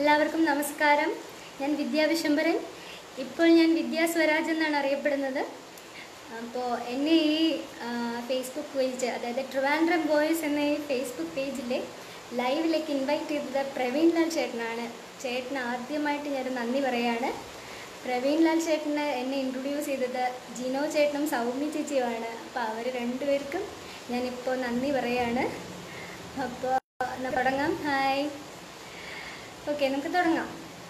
എല്ലാവർക്കും നമസ്കാരം ഞാൻ വിദ്യാ വിശംബരൻ ഇപ്പോൾ ഞാൻ വിദ്യാ സ്വരാജ് എന്നാണ് അറിയപ്പെടുന്നത് അപ്പോൾ എന്നെ ഈ ആ, ഫേസ്ബുക്ക് പേജ് അതായത് ട്രിവാൻഡ്രം ബോയ്സ് എന്ന ഈ ഫേസ്ബുക്ക് പേജിലെ ലൈവിലേക്ക് ഇൻവൈറ്റ് ചെയ്തത് പ്രവീൺ ലാൽ ചേട്ടനാണ് ചേട്ടന് ആദ്യമായിട്ട് ഞാൻ നന്ദി പറയാണ് പ്രവീൺ ലാൽ ചേട്ടന് എന്നെ ഇൻട്രൊഡ്യൂസ് ചെയ്തത് ജിനോ ചേട്ടനും സൗമ്യ ചേച്ചിയുമാണ് അപ്പോൾ അവർ രണ്ടുപേർക്കും ഞാനിപ്പോൾ നന്ദി പറയാണ് അപ്പോൾ എന്നാ തുടങ്ങാം ഹായ് ഓക്കെ നമുക്ക് തുടങ്ങാം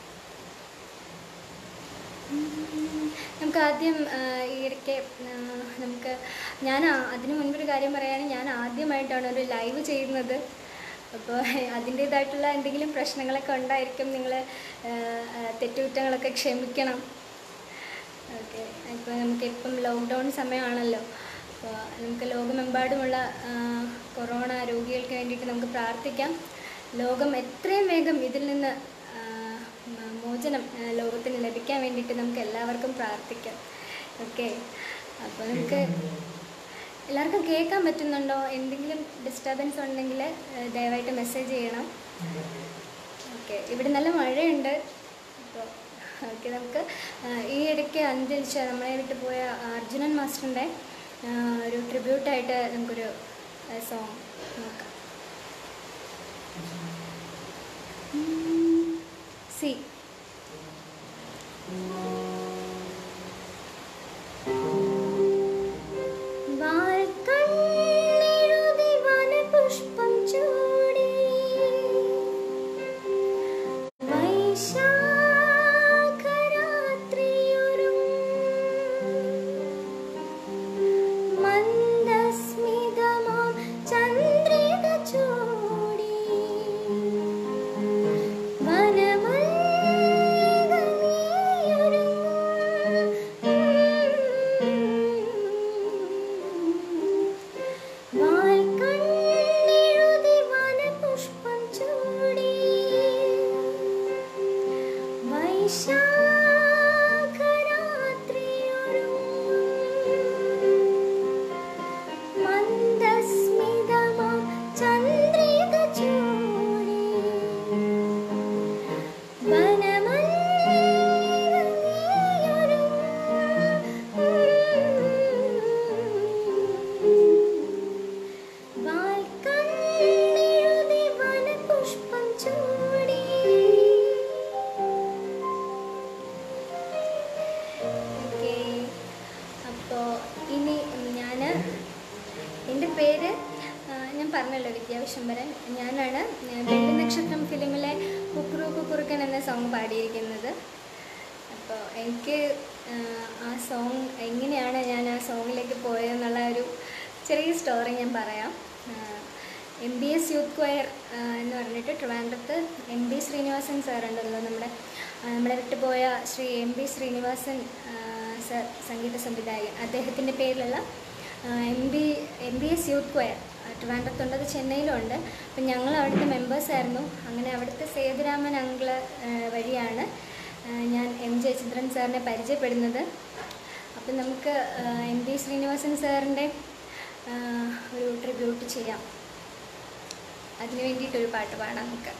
ഉം, നമുക്ക് ആദ്യം ആ, ഈ ഇടയ്ക്ക് ആ, നമുക്ക് ഞാൻ ആ- അതിന് മുൻപൊരു കാര്യം പറയുകയാണെങ്കിൽ ഞാൻ ആദ്യമായിട്ടാണ് ഒരു ലൈവ് ചെയ്യുന്നത് അപ്പോൾ അതിൻ്റേതായിട്ടുള്ള എന്തെങ്കിലും പ്രശ്നങ്ങളൊക്കെ ഉണ്ടായിരിക്കും നിങ്ങൾ തെറ്റുകുറ്റങ്ങളൊക്കെ ക്ഷമിക്കണം ഓക്കെ ഇപ്പോൾ നമുക്ക് ഇപ്പം ലോക്ക്ഡൗൺ സമയമാണല്ലോ അപ്പോൾ നമുക്ക് ലോകമെമ്പാടുമുള്ള ആ, കൊറോണ രോഗികൾക്ക് വേണ്ടിയിട്ട് നമുക്ക് പ്രാർത്ഥിക്കാം ലോകം എത്രയും വേഗം ഇതിൽ നിന്ന് ആ, മ- മോചനം ആ, ലോകത്തിന് ലഭിക്കാൻ വേണ്ടിയിട്ട് നമുക്ക് എല്ലാവർക്കും പ്രാർത്ഥിക്കാം ഓക്കെ അപ്പോൾ നമുക്ക് എല്ലാവർക്കും കേൾക്കാൻ പറ്റുന്നുണ്ടോ എന്തെങ്കിലും ഡിസ്റ്റർബൻസ് ഉണ്ടെങ്കിൽ ആ, ദയവായിട്ട് മെസ്സേജ് ചെയ്യണം ഓക്കെ ഇവിടെ നല്ല മഴയുണ്ട് അപ്പോൾ ഓക്കെ നമുക്ക് ആ, ഈ ഇടയ്ക്ക് അന്തരിച്ച നമ്മളെ വിട്ട് പോയ അർജുനൻ മാസ്റ്ററിൻ്റെ ആ, ഒരു ട്രിബ്യൂട്ടായിട്ട് നമുക്കൊരു സോങ് നോക്കാം സി വാൽക്കണ്ണെഴുതി വനപുഷ്പം ചൂടി വൈശാഖരാത്രിയൊരും മന്ദസ്മിതമാം ചന്ദ്രിക ചൂടി വനമൽകമീയൊരുങ്ങും വാൽക്കണ്ണെഴുതി വനപുഷ്പം ചൂടി വൈശാഖരാത്രിയൊരുങ്ങും മന്ദസ്മിതമാം ചന്ദ്രിക ചൂടി വനമൽകമീയൊരുങ്ങും വാൽക്കണ്ണെഴുതി വനപുഷ്പം ചൂടി ഓക്കെ അപ്പോൾ ഇനി ഞാൻ എൻ്റെ പേര് ആ, ഞാൻ പറഞ്ഞല്ലോ വിദ്യാവിശംബരൻ ഞാനാണ് ഞാൻ വെള്ളി നക്ഷത്രം ഫിലിമിലെ കുക്കുറു കുക്കുറുക്കൻ എന്ന സോങ് പാടിയിരിക്കുന്നത് അപ്പോൾ എനിക്ക് ആ, ആ സോങ് എങ്ങനെയാണ് ഞാൻ ആ സോങ്ങിലേക്ക് പോയതെന്നുള്ള ഒരു ചെറിയ സ്റ്റോറി ഞാൻ പറയാം M B S youth choir എന്ന് പറഞ്ഞിട്ട് ട്രിവാൻഡ്രത്ത് എം ബി ശ്രീനിവാസൻ സാർ ഉണ്ടല്ലോ നമ്മുടെ ആ, നമ്മളെ വിട്ടുപോയ ശ്രീ എം ബി ശ്രീനിവാസൻ ആ, സർ സംഗീത സംവിധായകൻ അദ്ദേഹത്തിൻ്റെ പേരിലുള്ള M B M B S youth choir ട്രിവാൻഡ്രത്തുണ്ട് അത് ചെന്നൈയിലുണ്ട് അപ്പം ഞങ്ങൾ അവിടുത്തെ മെമ്പേഴ്സായിരുന്നു അങ്ങനെ അവിടുത്തെ സേതുരാമൻ അങ്കിള് ആ, വഴിയാണ് ആ, ഞാൻ എം ജയചന്ദ്രൻ സാറിനെ പരിചയപ്പെടുന്നത് അപ്പം നമുക്ക് എം ബി ശ്രീനിവാസൻ സാറിൻ്റെ ആ, ഒരു ട്രിബ്യൂട്ട് ചെയ്യാം അതിന് വേണ്ടിയിട്ടൊരു പാട്ട് പാടാം നമുക്ക്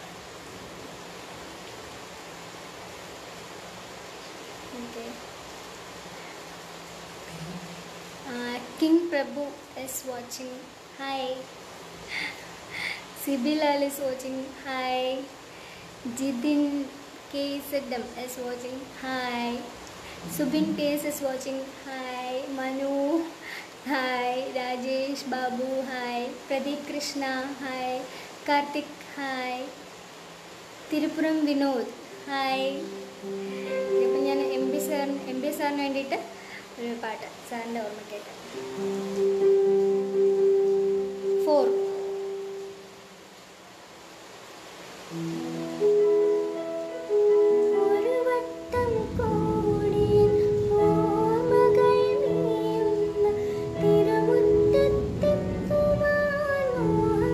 okay King Prabhu is watching hi Sibilal is watching hi Jithin K സെഡം is watching hi സുബിൻ ടേസ് is watching hi Manu hi Rajesh Babu hi Pradeep Krishna hi Karthik hi Thiruppuram Vinod hi ഇപ്പം ഞാൻ എം പി സാറിന് എം പി സാറിന് വേണ്ടിയിട്ട് ഒരു പാട്ട് സാറിൻ്റെ ഓർമ്മയ്ക്കായിട്ട് ഫോർ ഒരു വട്ടം കൂടി ഓർമ്മകൾ നീയുന്ന തിരുമുറ്റത്തെത്തുവാൻ മോഹം.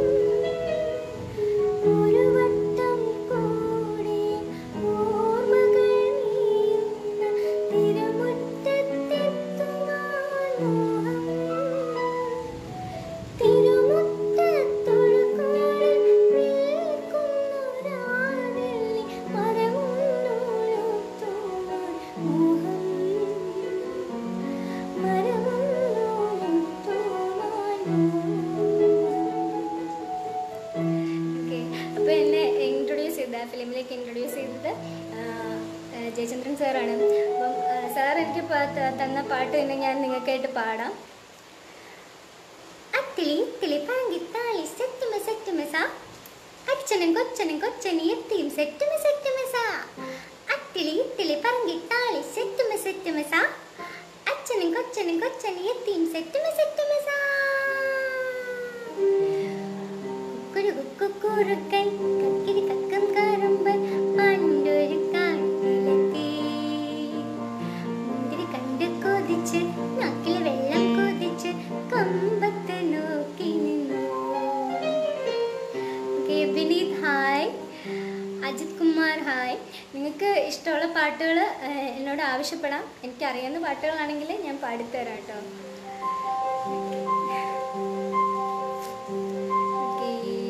ഒരു വട്ടം കൂടി ഓർമ്മകൾ നീയുന്ന തിരുമുറ്റത്തെത്തുവാൻ മോഹം. തിരുമുറ്റത്തൊഴുകുകളിൽ നിൽക്കുന്നു അപ്പോൾ എന്നെ ഇൻട്രൊഡ്യൂസ് ചെയ്ത ഫിലിമിലേക്ക് ഇൻട്രൊഡ്യൂസ് ചെയ്തത് ആ, ആ, ജയചന്ദ്രൻ സാറാണ് അപ്പം സാർ എനിക്ക് പ- ത- തന്ന പാട്ട് തന്നെ ഞാൻ നിങ്ങൾക്കായിട്ട് പാടാം അത്തിളി ഇത്തിളി പാങ്കിത്താളി സെറ്റുമ സെറ്റുമസ അച്ഛനും കൊച്ചനും കൊച്ചനും എത്തിയും സെറ്റുമ സെറ്റുമസ അത്തിളി ഇത്തിളി പറങ്കിത്താളി സെറ്റുമ സെറ്റുമസ അച്ഛനും കൊച്ചനും കൊച്ചനും എത്തിയും സെറ്റുമ സെറ്റുമസ കുക്കുരു കുക്കുക്കുറുക്കൻ കക്കിരി കക്കം കറുമ്പൻ പണ്ടൊരു കാട്ടിലെത്തി മുന്തിരി കണ്ട് കൊതിച്ച് നാക്കിൽ വെള്ളം കൊതിച്ച് കൊമ്പത്ത് നോക്കി നിന്നു okay Vineeth hi Ajith Kumar hi നിങ്ങൾക്ക് ഇഷ്ടമുള്ള പാട്ടുകൾ എന്നോട് ആവശ്യപ്പെടാം എനിക്ക് അറിയാവുന്ന പാട്ടുകളാണെങ്കിൽ ഞാൻ പാടിത്തരാം കേട്ടോ ഓക്കെ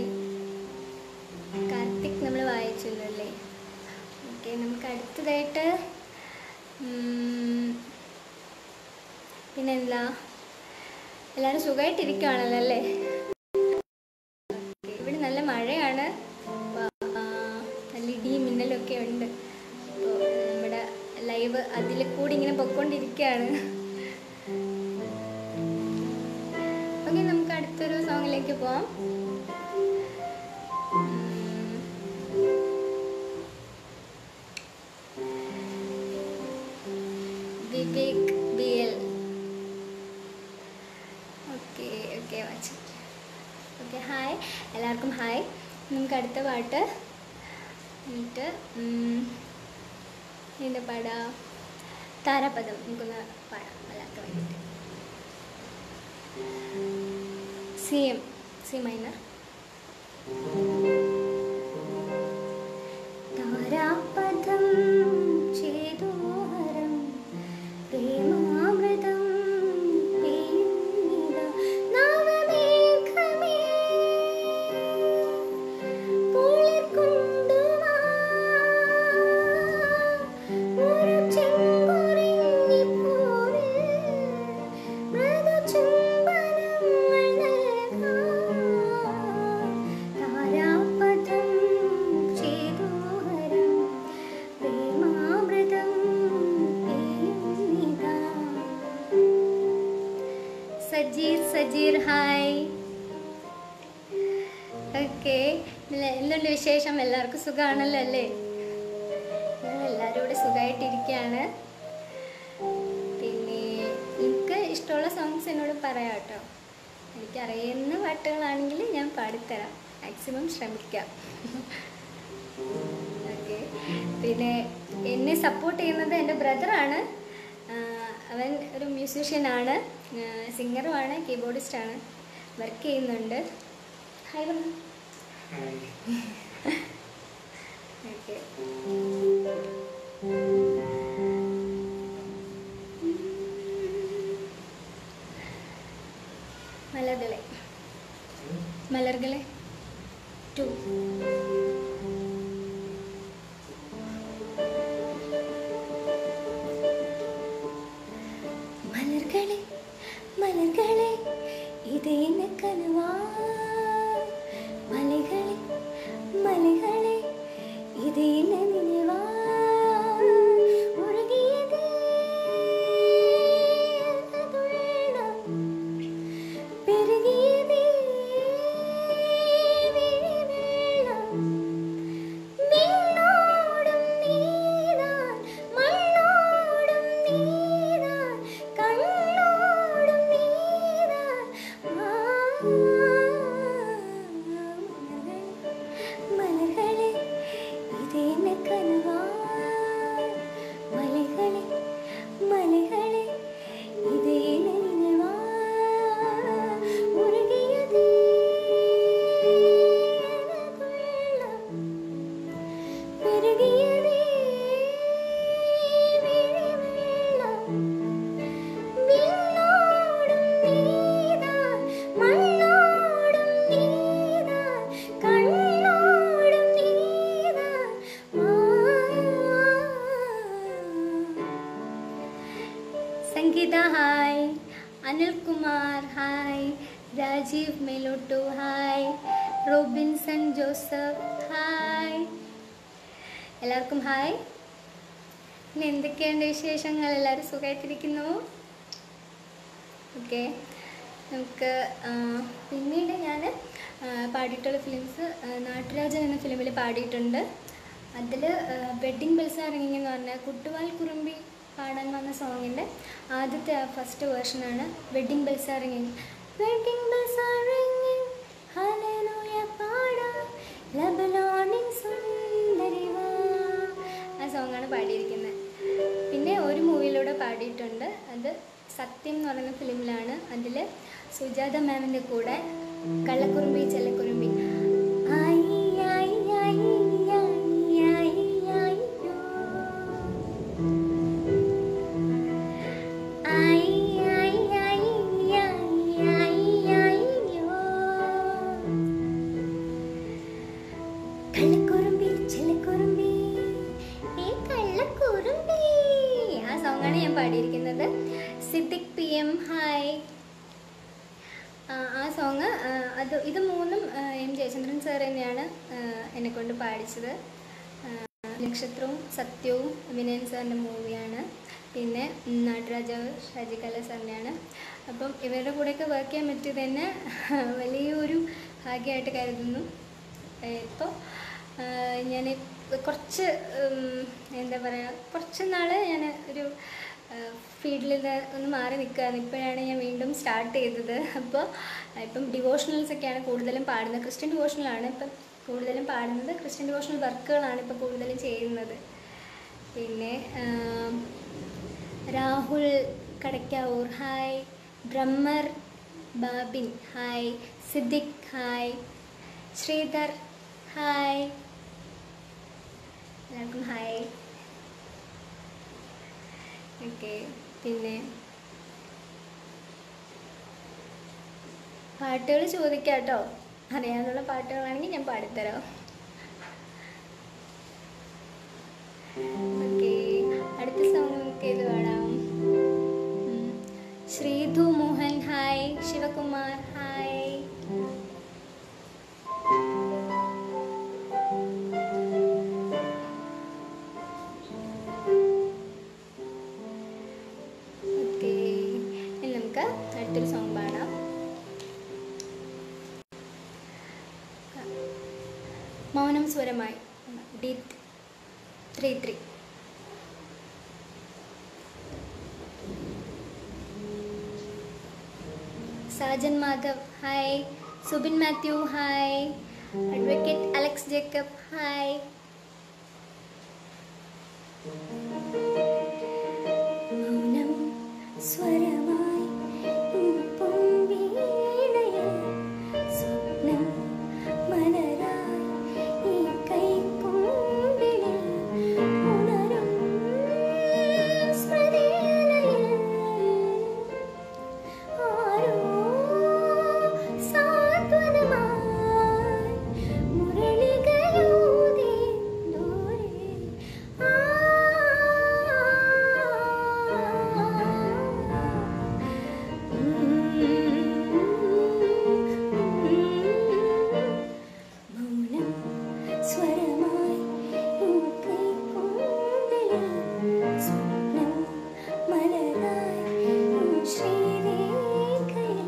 കാർത്തിക് നമ്മൾ വായിച്ചല്ലോ അല്ലേ ഓക്കെ നമുക്ക് അടുത്തതായിട്ട് ഉം, പിന്നെന്താ എല്ലാവരും സുഖമായിട്ടിരിക്കുകയാണല്ലോ അല്ലേ ഓക്കേ, ഇവിടെ നല്ല മഴയാണ് ആ, നല്ല ഇടിയും മിന്നലൊക്കെ ഉണ്ട് അപ്പോൾ നമ്മുടെ ലൈവ് അതിൽ കൂടി ഇങ്ങനെ പൊയ്ക്കൊണ്ടിരിക്കുകയാണ് ഓക്കെ നമുക്ക് അടുത്തൊരു സോങ്ങിലേക്ക് പോവാം ഉം. Vivek B L okay okay watch okay hi എല്ലാവർക്കും ഹായ് നമുക്ക് അടുത്ത പാട്ട് എന്നിട്ട് എന്താ പാടാം താരാപദം നമുക്കൊന്ന് പാടാം എല്ലാവർക്കും വേണ്ടിയിട്ട് സി എം സി മൈനർ താരാപദം ചേതോഹരം പ്രേമാമൃതം പെയ്യുന്നിത നവമേഘമേ കുളിർക്കൊണ്ടുവാ ഒരു ചെങ്കുറിഞ്ഞിപ്പൂവിൽ മൃദുചുംബനങ്ങൾ നൽകാം. താരാപദം ചേതോഹരം പ്രേമാമൃതം പെയ്യുന്നിതാ. സജീർ സജീർ ഹായ് ഓക്കെ എന്തുണ്ട് വിശേഷം എല്ലാവർക്കും സുഖമാണല്ലോ അല്ലേ ഞങ്ങൾ എല്ലാവരും ഇവിടെ സുഖമായിട്ടിരിക്കുകയാണ് പിന്നെ എനിക്ക് ഇഷ്ടമുള്ള സോങ്സ് എന്നോട് പറയാം കേട്ടോ എനിക്കറിയുന്ന പാട്ടുകളാണെങ്കിൽ ഞാൻ പാടിത്തരാം മാക്സിമം ശ്രമിക്കാം ഓക്കെ പിന്നെ എന്നെ സപ്പോർട്ട് ചെയ്യുന്നത് എൻ്റെ ബ്രദറാണ് അവൻ ഒരു മ്യൂസീഷ്യനാണ് സിംഗറുമാണ് കീബോർഡിസ്റ്റാണ് വർക്ക് ചെയ്യുന്നുണ്ട് ഹായ് പറഞ്ഞു ഓക്കെ മലർകളെ മലർകളെ ടു മലർകളെ മലർകളെ ഇതേന കനവാ മലകളെ മലകളെ ഇതേന നിലവാ ഒഴുകിയതേ അതുവേണം പെരുകിയതേ വിഴിവെള്ളം. വിണ്ണോടും നീതാൻ, മണ്ണോടും നീതാൻ, കണ്ണോടും നീതാൻ. ആ, മലർകളെ ഇതേന കനവാ മലകളെ മലകളെ ഇതേന നിലവാ ഉരുകിയതേ വെള്ളം പെരുകിയതേ വിഴിവെള്ളം. വിണ്ണോടും നീതാൻ, മണ്ണോടും നീതാൻ, കണ്ണോടും നീതാൻ. ആ Sangeetha hi Anilkumar hi Rajeev Melottu hi Robinson Joseph hi എല്ലാവർക്കും ഹായ് പിന്നെ എന്തൊക്കെയുണ്ട് വിശേഷങ്ങൾ എല്ലാവരും സുഖമായിട്ടിരിക്കുന്നു ഓക്കെ നമുക്ക് ആ, പിന്നീട് ഞാൻ പാടിയിട്ടുള്ള ഫിലിംസ് നാട്ടുരാജൻ എന്ന ഫിലിമിൽ പാടിയിട്ടുണ്ട് അതിൽ വെഡ്ഡിങ് ബെൽസ് ഇറങ്ങി എന്ന് പറഞ്ഞ കുട്ടുവാൽ കുറുമ്പി പാടാൻ വന്ന സോങ്ങിൻ്റെ ആദ്യത്തെ ഫസ്റ്റ് വേർഷനാണ് വെഡ്ഡിങ് ബെൽസ് ഇറങ്ങി വെഡ്ഡിങ് ബെൽസ് ഇറങ്ങി ഹല്ലേലൂയ പാടാം ലബനോണിൻ സുന്ദരി വാ. ആ സോങ്ങാണ് പാടിയിരിക്കുന്നത് പിന്നെ ഒരു മൂവിയിലൂടെ പാടിയിട്ടുണ്ട് അത് സത്യം എന്ന് പറയുന്ന ഫിലിമിലാണ് അതിൽ സുജാത മാമിൻ്റെ കൂടെ കള്ളക്കുറുമ്പി ചെല്ലക്കുറുമ്പി ആയി, ആയി, ആയി, ആയി, ആയി, ആയിയോ. ആയി, ആയി, ആയി, ആയി, ആയി, ആയിയോ. കള്ളക്കുറുമ്പി ചെല്ലക്കുറുമ്പി ഏ കള്ളക്കുറുമ്പി ആ സോങ്ങാണ് ഞാൻ പാടിയിരിക്കുന്നത് സിദ്ദിഖ് പി എം ഹായ് ആ, ആ സോങ് അത് ഇത് മൂന്നും ആ, എം ജയചന്ദ്രൻ സാർ തന്നെയാണ് ആ, എന്നെ കൊണ്ട് പാടിച്ചത് ആ, നക്ഷത്രവും സത്യവും വിനയൻ സാറിൻ്റെ മൂവിയാണ് പിന്നെ ഉം, നാട്ടുരാജാവ് ഷാജി കല സാറിൻ്റെയാണ് അപ്പം ഇവരുടെ കൂടെയൊക്കെ വർക്ക് ചെയ്യാൻ പറ്റിയത് തന്നെ വലിയൊരു ഭാഗ്യമായിട്ട് കരുതുന്നു ഇപ്പോൾ ഞാൻ കുറച്ച് ഉം, എന്താ പറയുക കുറച്ച് നാൾ ഞാൻ ഒരു ഫീൽഡിൽ ഒന്ന് മാറി നിൽക്കുകയാണ് ഇപ്പോഴാണ് ഞാൻ വീണ്ടും സ്റ്റാർട്ട് ചെയ്തത് അപ്പോൾ ഇപ്പം ഡിവോഷണൽസ് ഒക്കെയാണ് കൂടുതലും പാടുന്നത് ക്രിസ്ത്യൻ ഡിവോഷണലാണ് ഇപ്പം കൂടുതലും പാടുന്നത് ക്രിസ്ത്യൻ ഡിവോഷണൽ വർക്കുകളാണ് ഇപ്പം കൂടുതലും ചെയ്യുന്നത് പിന്നെ ആം, Rahul Kadakkavoor hi drummer Babin hi Siddique hi Sridhar hi എല്ലാവർക്കും ഹായ് ഓക്കെ പിന്നെ പാട്ടുകൾ ചോദിക്കാം കേട്ടോ അറിയാവുന്ന പാട്ടുകളാണെങ്കിൽ ഞാൻ പാടിത്തരാം ഓക്കെ അടുത്ത സോങ് നമുക്ക് ഏത് പാടാം ഉം. Sreedhu Mohan hi Sivakumar hi okay ഇനി നമുക്ക് അടുത്തൊരു സോങ് പാടാം മൗനം സ്വരമായി D three three Sajan Madhav hi Subin Mathew hi advocate Alex Jacob hi മൗനം സ്വരമായി ഇപ്പം വീണയിൽ സ്വപ്നം മലരായി ഈ കൈക്കുമ്പിളിൽ ഉണരും സ്മൃതിയലയിൽ ആരോ സാന്ത്വനമായി മുരളികയൂതി ദൂരെ മൗനം സ്വരമായി ഉൻ കൈക്കുമ്പിളിൽ സ്വപ്നം മലരായി ഉൻ ശ്രീരേഖയിൽ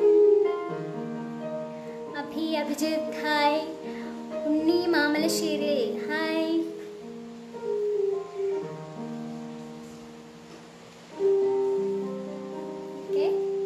Abhi Abhijith hi Unni Mamalassery hi okay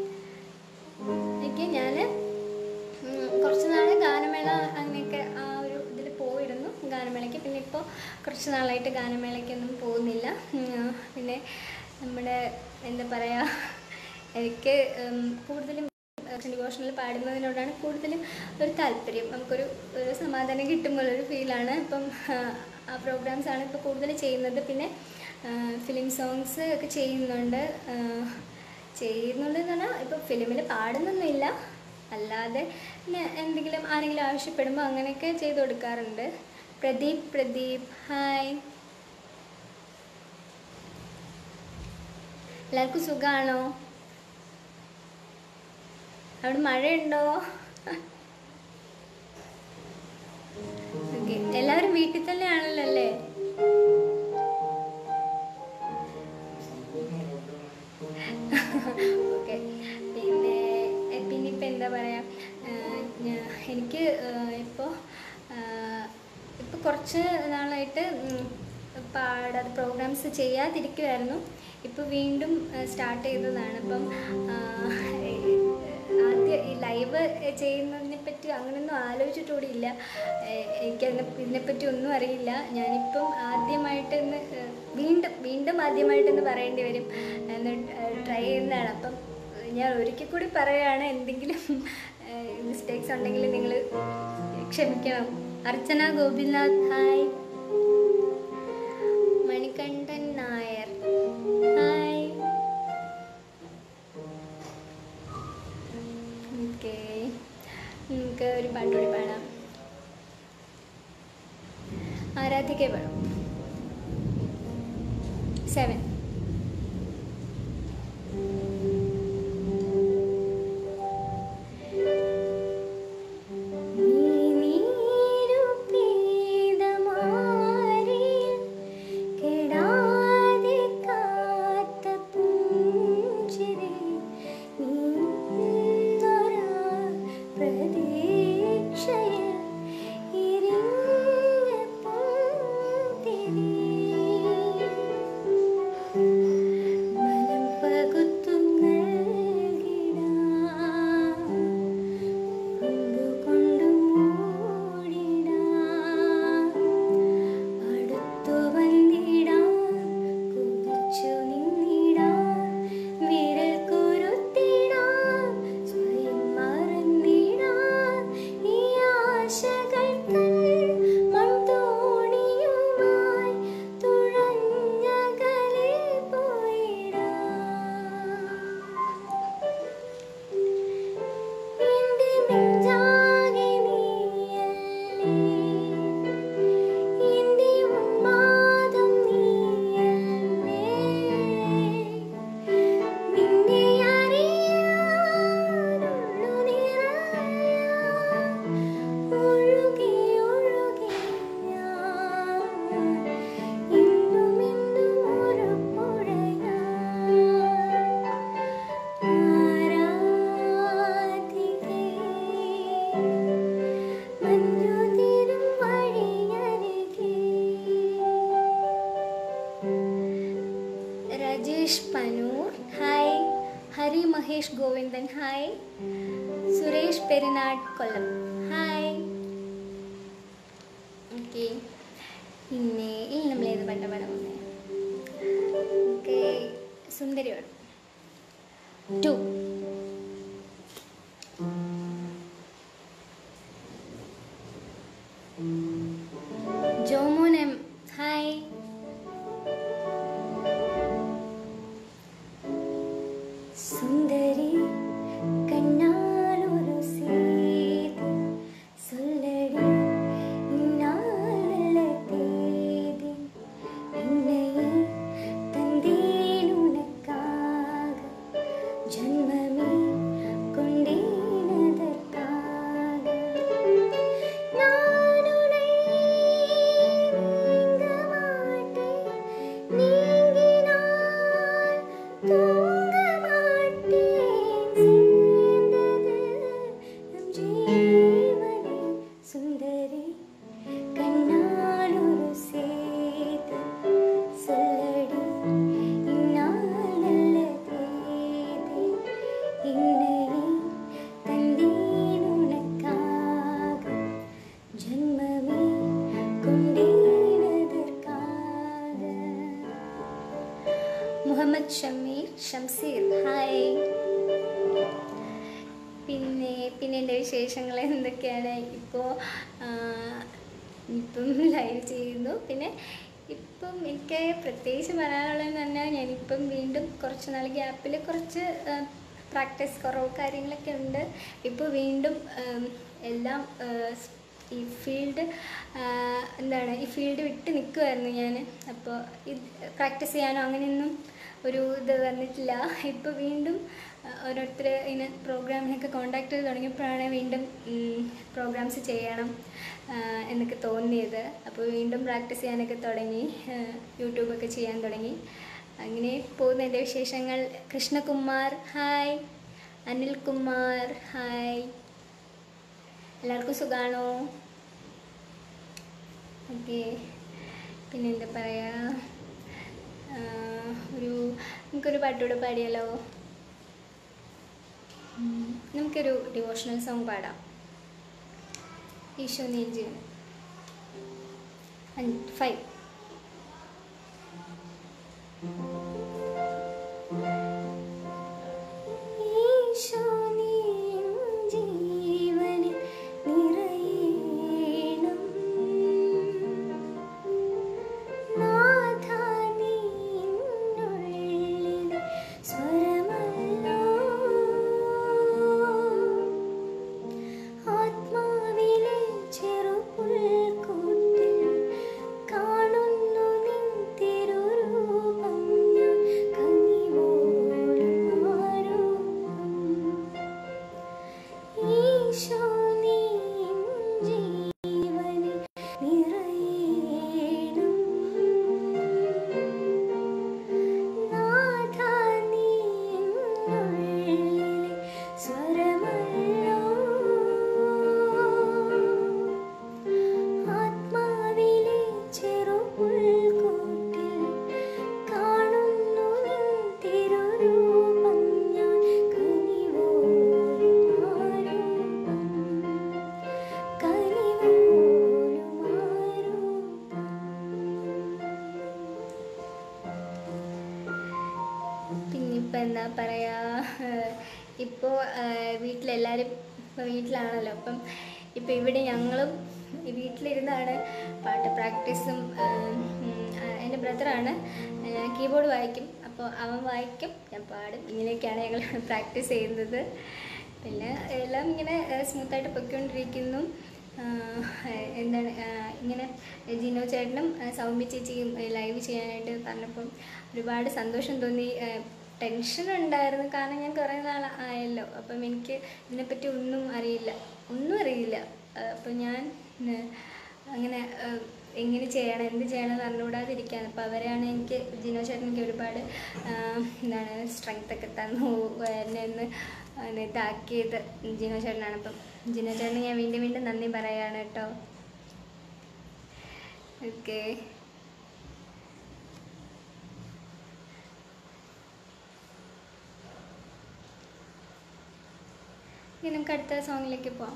okay ഞാൻ കുറച്ച് നാൾ ഗാനമേള അങ്ങനെയൊക്കെ ആ ഒരു ഇതിൽ പോയിരുന്നു ഗാനമേളയ്ക്ക് പിന്നെ ഇപ്പോൾ കുറച്ച് നാളായിട്ട് ഗാനമേളയ്ക്കൊന്നും പോകുന്നില്ല ഉം, പിന്നെ നമ്മുടെ എന്താ പറയുക എനിക്ക് ഉം, കൂടുതലും ഡിവോഷണൽ പാടുന്നതിനോടാണ് കൂടുതലും ഒരു താല്പര്യം നമുക്കൊരു ഒരു സമാധാനം കിട്ടുമ്പോഴൊരു ഫീലാണ് ഇപ്പം ആ, ആ പ്രോഗ്രാംസ് ആണ് ഇപ്പോൾ കൂടുതൽ ചെയ്യുന്നത് പിന്നെ ഫിലിം സോങ്സ് ഒക്കെ ചെയ്യുന്നുണ്ട് ആ, ചെയ്യുന്നുണ്ട് എന്ന് പറഞ്ഞാൽ ഇപ്പോൾ ഫിലിമിൽ പാടുന്നൊന്നുമില്ല അല്ലാതെ പിന്നെ എന്തെങ്കിലും ആരെങ്കിലും ആവശ്യപ്പെടുമ്പോൾ അങ്ങനെയൊക്കെ ചെയ്ത് കൊടുക്കാറുണ്ട് പ്രദീപ് പ്രദീപ് ഹായ് എല്ലാവർക്കും സുഖമാണോ അവിടെ മഴയുണ്ടോ വീട്ടിൽ തന്നെയാണല്ലോ അല്ലേ ഓക്കെ പിന്നെ എ, പിന്നെ ഇപ്പം എന്താ പറയുക എനിക്ക് ഇപ്പോൾ ഇപ്പോൾ കുറച്ച് നാളായിട്ട് ഉം, പാടാതെ പ്രോഗ്രാംസ് ചെയ്യാതിരിക്കുമായിരുന്നു ഇപ്പോൾ വീണ്ടും സ്റ്റാർട്ട് ചെയ്തതാണ് അപ്പം ആ, ആദ്യം ഈ ലൈവ് ചെയ്യുന്നതിനെ പറ്റി അങ്ങനെയൊന്നും ആലോചിച്ചിട്ടുകൂടി ഇല്ല എനിക്കതിനെ ഇതിനെപ്പറ്റി ഒന്നും അറിയില്ല ഞാനിപ്പം ആദ്യമായിട്ട് ഇന്ന് ഏഹ്, വീണ്ടും വീണ്ടും ആദ്യമായിട്ടെന്ന് പറയേണ്ടി വരും എന്ന് ട്രൈ ചെയ്യുന്നതാണ് അപ്പം ഞാൻ ഒരിക്കൽ കൂടി പറയുകയാണ് എന്തെങ്കിലും മിസ്റ്റേക്സ് ഉണ്ടെങ്കിൽ നിങ്ങൾ ക്ഷമിക്കണം Archana Gopinath hi Manikandan Nair hi okay നമുക്ക് ഒരു പാട്ടുകൂടി പാടാം ആരാധിക പാടും സെവൻ നീനീരു പീതമാരിൽ കെടാതെ കാത്ത പുഞ്ചിരി നീന്നൊരാ പ്രതീക്ഷയിൽ ഇരിഞ്ഞ പൂത്തിരി മനം പകുത്തു നൽകിടാം കൊണ്ടു മൂടിടാം അടുത്തു വന്നിടാം കുതിച്ചു നിന്നിടാം വിരൽ കുരുത്തിടാം സ്വയം മറന്നിടാം ഈ ആശകൾ തൻ മൺതോണിയുമായി തുഴഞ്ഞകലെ പോയിടാം എന്റെ നെഞ്ചാകെ നീയല്ലേ എന്റെ ഉന്മാദം നീയല്ലേ നിന്നെ അറിയാനുള്ളു നിറയാൻ ഒഴുകി ഒഴുകി ഞാൻ ഇന്നും ഇന്നും ഒരു പുഴയാൻ ആരാധികേ മഞ്ഞുതിരും വഴിയരികെ Rajesh Panoor hi Hari Mahesh Govindan hi Suresh Perunad Kollam hi okay പിന്നെ ഇനി നമ്മൾ ഏത് പണ്ട പടം വന്നേ ഓക്കെ സുന്ദരിയോട് ടു ജോമോൻ എം ഹായ് സുന്ദരി കണ്ണാലൊരു സീതി சொல்லடி இந்நாள தேதி என்னையே தந்தேன் உனக்காக ஜன்மமே கொண்டேனதற்காக நான் உன்னை நீங்க மாட்டேன் நீங்கினால் தூங்க மாட்டேன் சேர்ந்தது நம் ஜீவனே சுந்தரி கண்ணால் ஒரு சேது சொல்லடி இந்நாள் நல்ல தேதி என்னையே தந்தேன் உனக்காக ஜன்மமே கொண்டேனதற்காக മുഹമ്മദ് ഷമീർ ഷംസീർ ഹായ് പിന്നെ പിന്നെ എൻ്റെ വിശേഷങ്ങൾ എന്തൊക്കെയാണ് ഇപ്പോൾ ഇപ്പം ലൈവ് ചെയ്യുന്നു പിന്നെ ഇപ്പം എനിക്ക് പ്രത്യേകിച്ച് പറയാനുള്ളതെന്ന് പറഞ്ഞാൽ ഞാനിപ്പം വീണ്ടും കുറച്ച് നാൾ ഗ്യാപ്പിൽ കുറച്ച് പ്രാക്ടീസ് കുറവ് കാര്യങ്ങളൊക്കെ ഉണ്ട് ഇപ്പോൾ വീണ്ടും ഉം, എല്ലാം ആ, സ്- ഈ ഫീൽഡ് എന്താണ് ഈ ഫീൽഡ് വിട്ട് നിൽക്കുമായിരുന്നു ഞാൻ അപ്പോൾ ഇത് പ്രാക്ടീസ് ചെയ്യാനോ അങ്ങനെയൊന്നും ഒരു ഇത് വന്നിട്ടില്ല ഇപ്പോൾ വീണ്ടും ഓരോരുത്തർ ഇങ്ങനെ പ്രോഗ്രാമിനൊക്കെ കോണ്ടാക്ട് ചെയ്ത് തുടങ്ങിയപ്പോഴാണ് വീണ്ടും പ്രോഗ്രാംസ് ചെയ്യണം ആ, എന്നൊക്കെ തോന്നിയത് അപ്പോൾ വീണ്ടും പ്രാക്ടീസ് ചെയ്യാനൊക്കെ തുടങ്ങി ആ, യൂട്യൂബൊക്കെ ചെയ്യാൻ തുടങ്ങി അങ്ങനെ പോകുന്ന എൻ്റെ വിശേഷങ്ങൾ കൃഷ്ണകുമാർ ഹായ് അനിൽകുമാർ ഹായ് എല്ലാവർക്കും സുഖമാണോ ഓക്കെ പിന്നെ എന്താ പറയുക ഒരു നമുക്കൊരു പാട്ടുകൂടെ പാടിയാലോ ഉം, നമുക്കൊരു ഡിവോഷണൽ സോങ് പാടാം ഈശോ നീജ് ഫൈവ് ഈശോ നീ ജീവനിൽ നിറയണം നാഥാ നീ എന്നുള്ളിലെ സ്വരമല്ലോ ആത്മാവിലെ ചെറുപുൽക്കൂട്ടിൽ കാണുന്നു നിൻ തിരുരൂപം ഞാൻ കനിവോടും ആരൂപം. ഈശോ നീ എൻ ജീവനിൽ നിറയണം നാഥാ നീ എന്നുള്ളിലെ സ്വരമല്ലോ ആത്മാവിലെ ചെറുപുൽക്കൂട്ടിൽ കാണുന്നു നിൻ തിരുരൂപം ഞാൻ കനിവോലും ആരൂപം കനിവോലും ആരൂപം പിന്നിപ്പോൾ എന്താ പറയുക ഇപ്പോൾ വീട്ടിലെല്ലാവരും ഇപ്പോൾ വീട്ടിലാണല്ലോ അപ്പം ഇപ്പോൾ ഇവിടെ ഞങ്ങളും ഈ വീട്ടിലിരുന്നാണ് പാട്ട് പ്രാക്ടീസും എൻ്റെ ബ്രദറാണ് കീബോർഡ് വായിക്കും അപ്പോൾ അവൻ വായിക്കും ഞാൻ പാടും ഇങ്ങനെയൊക്കെയാണ് ഞങ്ങൾ പ്രാക്ടീസ് ചെയ്യുന്നത് പിന്നെ എല്ലാം ഇങ്ങനെ സ്മൂത്തായിട്ട് പൊയ്ക്കൊണ്ടിരിക്കുന്നു ആഹ് എന്താണ് ആഹ് ഇങ്ങനെ ജിനോ ചേട്ടനും ആഹ് സൗമ്യ ചേച്ചിയും ലൈവ് ചെയ്യാനായിട്ട് പറഞ്ഞപ്പം ഒരുപാട് സന്തോഷം തോന്നി ടെൻഷൻ ഉണ്ടായിരുന്നു കാരണം ഞാൻ കുറേ നാൾ ആയല്ലോ അപ്പം എനിക്ക് ഇതിനെപ്പറ്റി ഒന്നും അറിയില്ല ഒന്നും അറിയില്ല ആഹ് അപ്പം ഞാൻ ആഹ് അങ്ങനെ ആഹ് എങ്ങനെ ചെയ്യണം എന്ത് ചെയ്യണം എന്ന് അറിഞ്ഞുകൂടാതിരിക്കുകയാണ് അപ്പോൾ അവരെയാണ് എനിക്ക് ജിനോ ചേട്ടൻ എനിക്ക് ഒരുപാട് ആഹ് എന്താണ് സ്ട്രെങ്ത് ഒക്കെ തന്നു എന്നെ ഒന്ന് ഒന്ന് ഇതാക്കിയത് ജിനോ ചേട്ടനാണ് അപ്പം ജിനോ ചേട്ടന് ഞാൻ വീണ്ടും വീണ്ടും നന്ദി പറയാണ് കേട്ടോ ഓക്കെ ഇനി നമുക്ക് അടുത്ത സോങ്ങിലേക്ക് പോവാം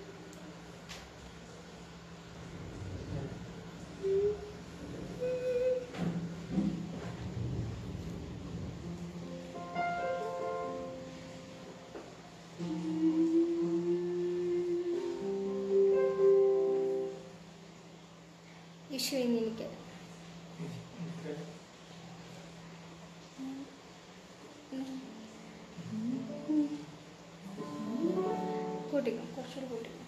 ഇഷ്യൂ ഇന്ന് എനിക്ക് കൂട്ടിക്കും കുറച്ചുകൂടി കൂട്ടിക്കും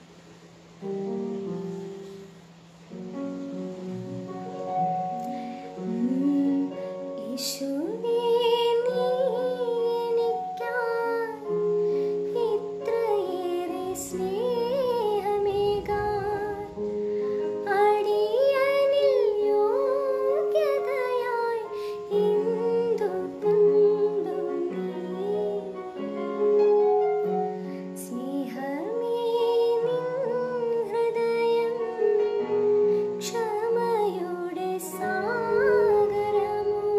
യേശുവേ നീ എനിക്കായി ഇത്രയേറെ സ്നേഹമേകാൻ അടിയനിൽ യോഗ്യതയായി എന്തു കണ്ടു നീ സ്നേഹമേ നിൻ ഹൃദയം ക്ഷമയുടെ സാഗരമോ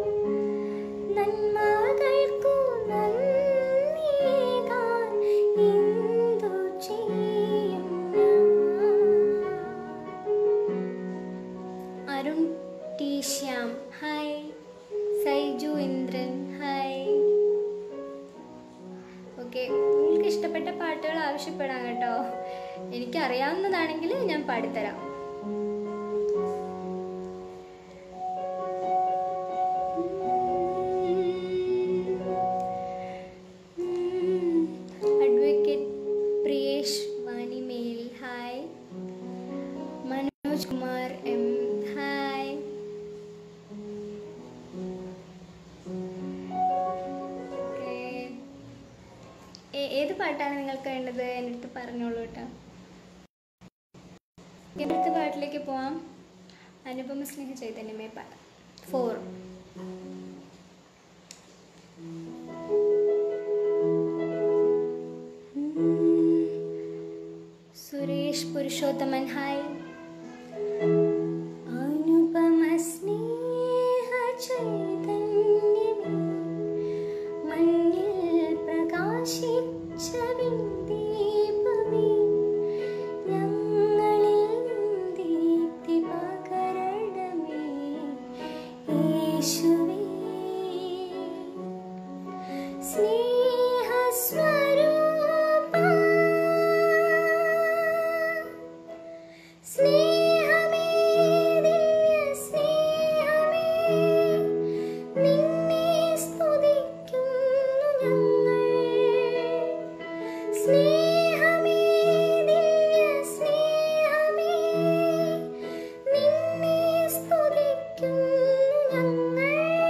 നന്മകൾക്കു നന്ദിയേകാൻ എന്തു ചെയ്യും ഞാൻ Arun T Shyam hi Saiju Indran hi okay നിങ്ങൾക്ക് ഇഷ്ടപ്പെട്ട പാട്ടുകൾ ആവശ്യപ്പെടാം കേട്ടോ എനിക്കറിയാവുന്നതാണെങ്കിൽ ഞാൻ പാടിത്തരാം advocate Priyesh Vanimel hi Manoj Kumar M hi okay പാട്ടാണ് നിങ്ങൾക്ക് വേണ്ടത് എൻ്റെ അടുത്ത് പറഞ്ഞോളൂ കേട്ടോ എൻ്റെ അടുത്ത പാട്ടിലേക്ക് പോവാം അനുപമ സ്നേഹ ചൈതന്യമേ പാട്ട് ഫോർ സുരേഷ് പുരുഷോത്തമൻ ഹായ് അനുപമ സ്നേഹ ചൈതന്യമേ മഞ്ഞിൽ പ്രകാശിച്ച ദീപമേ ഞങ്ങളിൽ ദീപ്തി പകരണമേ യേശുവേ സ്നേഹസ്വരൂപാ സ്നേഹമേ ദിവ്യ സ്നേഹമേ നിന്നെ സ്തുതിക്കുന്നു ഞങ്ങൾ സ്നേഹമേ ദിവ്യ സ്നേഹമേ നിന്നെ സ്തുതിക്കുന്നു ഞങ്ങൾ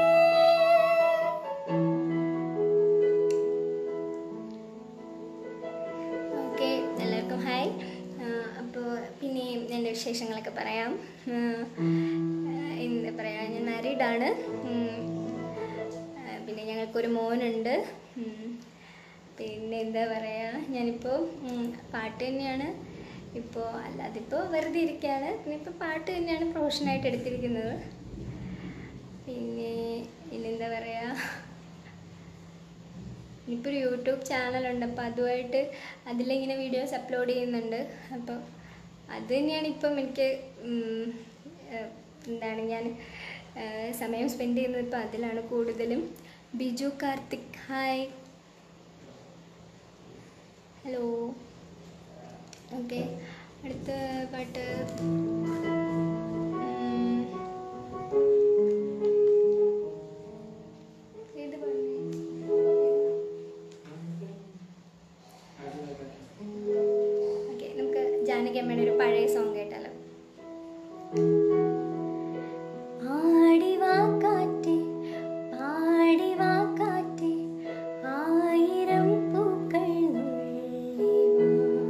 ഓക്കെ എല്ലാവർക്കും ഹായ് അപ്പോൾ പിന്നെയും എൻ്റെ വിശേഷങ്ങളൊക്കെ പറയാം ആഹ് എന്താ പറയുക ഞാൻ മാരീഡാണ് പിന്നെ ഞങ്ങൾക്കൊരു മോനുണ്ട് ഉം. പിന്നെ എന്താ പറയുക ഞാനിപ്പോൾ ഉം, പാട്ട് തന്നെയാണ് ഇപ്പോൾ അല്ലാതെ ഇപ്പോൾ വെറുതെ ഇരിക്കുകയാണ് പിന്നെ ഇപ്പോൾ പാട്ട് തന്നെയാണ് പ്രൊഫഷനായിട്ട് എടുത്തിരിക്കുന്നത് പിന്നെ പിന്നെന്താ പറയുക ഇനിയിപ്പോൾ ഒരു യൂട്യൂബ് ചാനലുണ്ട് അപ്പോൾ അതുമായിട്ട് അതിലിങ്ങനെ വീഡിയോസ് അപ്ലോഡ് ചെയ്യുന്നുണ്ട് അപ്പോൾ അത് തന്നെയാണ് ഇപ്പം എനിക്ക് ഉം, ഏഹ്, എന്താണ് ഞാൻ ഏഹ്, സമയം സ്പെൻഡ് ചെയ്യുന്നത് ഇപ്പോൾ അതിലാണ് കൂടുതലും Biju Karthik hi hello okay അടുത്ത പാട്ട് ഉം, ഏത് പാടുന്നേ ഓക്കെ നമുക്ക് ജാനകി അമ്മയുടെ ഒരു പഴയ സോങ് കേട്ടാലോ ആടിവാ കാറ്റേ പാടിവാ കാറ്റേ ആയിരം പൂക്കൾ നുള്ളിവാ.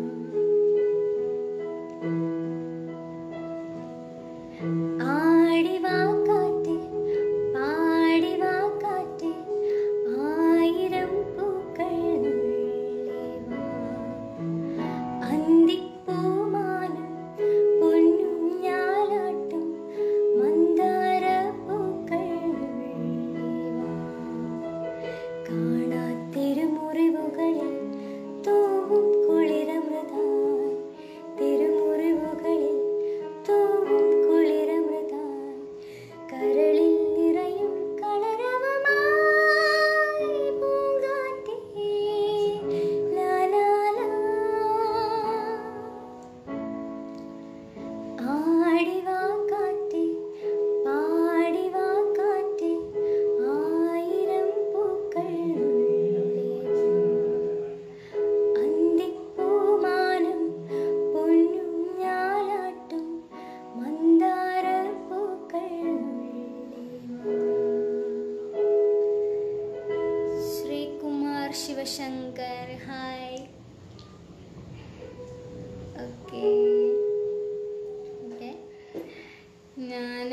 ആടിവാ കാറ്റേ പാടിവാ കാറ്റേ ആയിരം പൂക്കൾ നുള്ളിവാ. അന്തിപ്പൂമാനം പൊന്നുഞ്ഞാലാട്ടം മന്ദാരപ്പൂക്കൾ നുള്ളിവാ. കാണാത്തിരുമുറിവുകളിൽ തൂവും കുളിരമൃതായി തിരുമുറിവുകളിൽ തൂവും കുളിരമൃതായി കരളിൽ നിറയും കളരവമായി പൂങ്കാറ്റേ ലാ ലാ ലാ. ആടിവാ കാറ്റേ പാടിവാ കാറ്റേ ആയിരം പൂക്കൾ നുള്ളിവാ. അന്തിപ്പൂമാനം പൊന്നുഞ്ഞാലാട്ടും മന്ദാരപ്പൂക്കൾ നുള്ളിവാ. Sreekumar Sivasankar hi okay okay ഞാൻ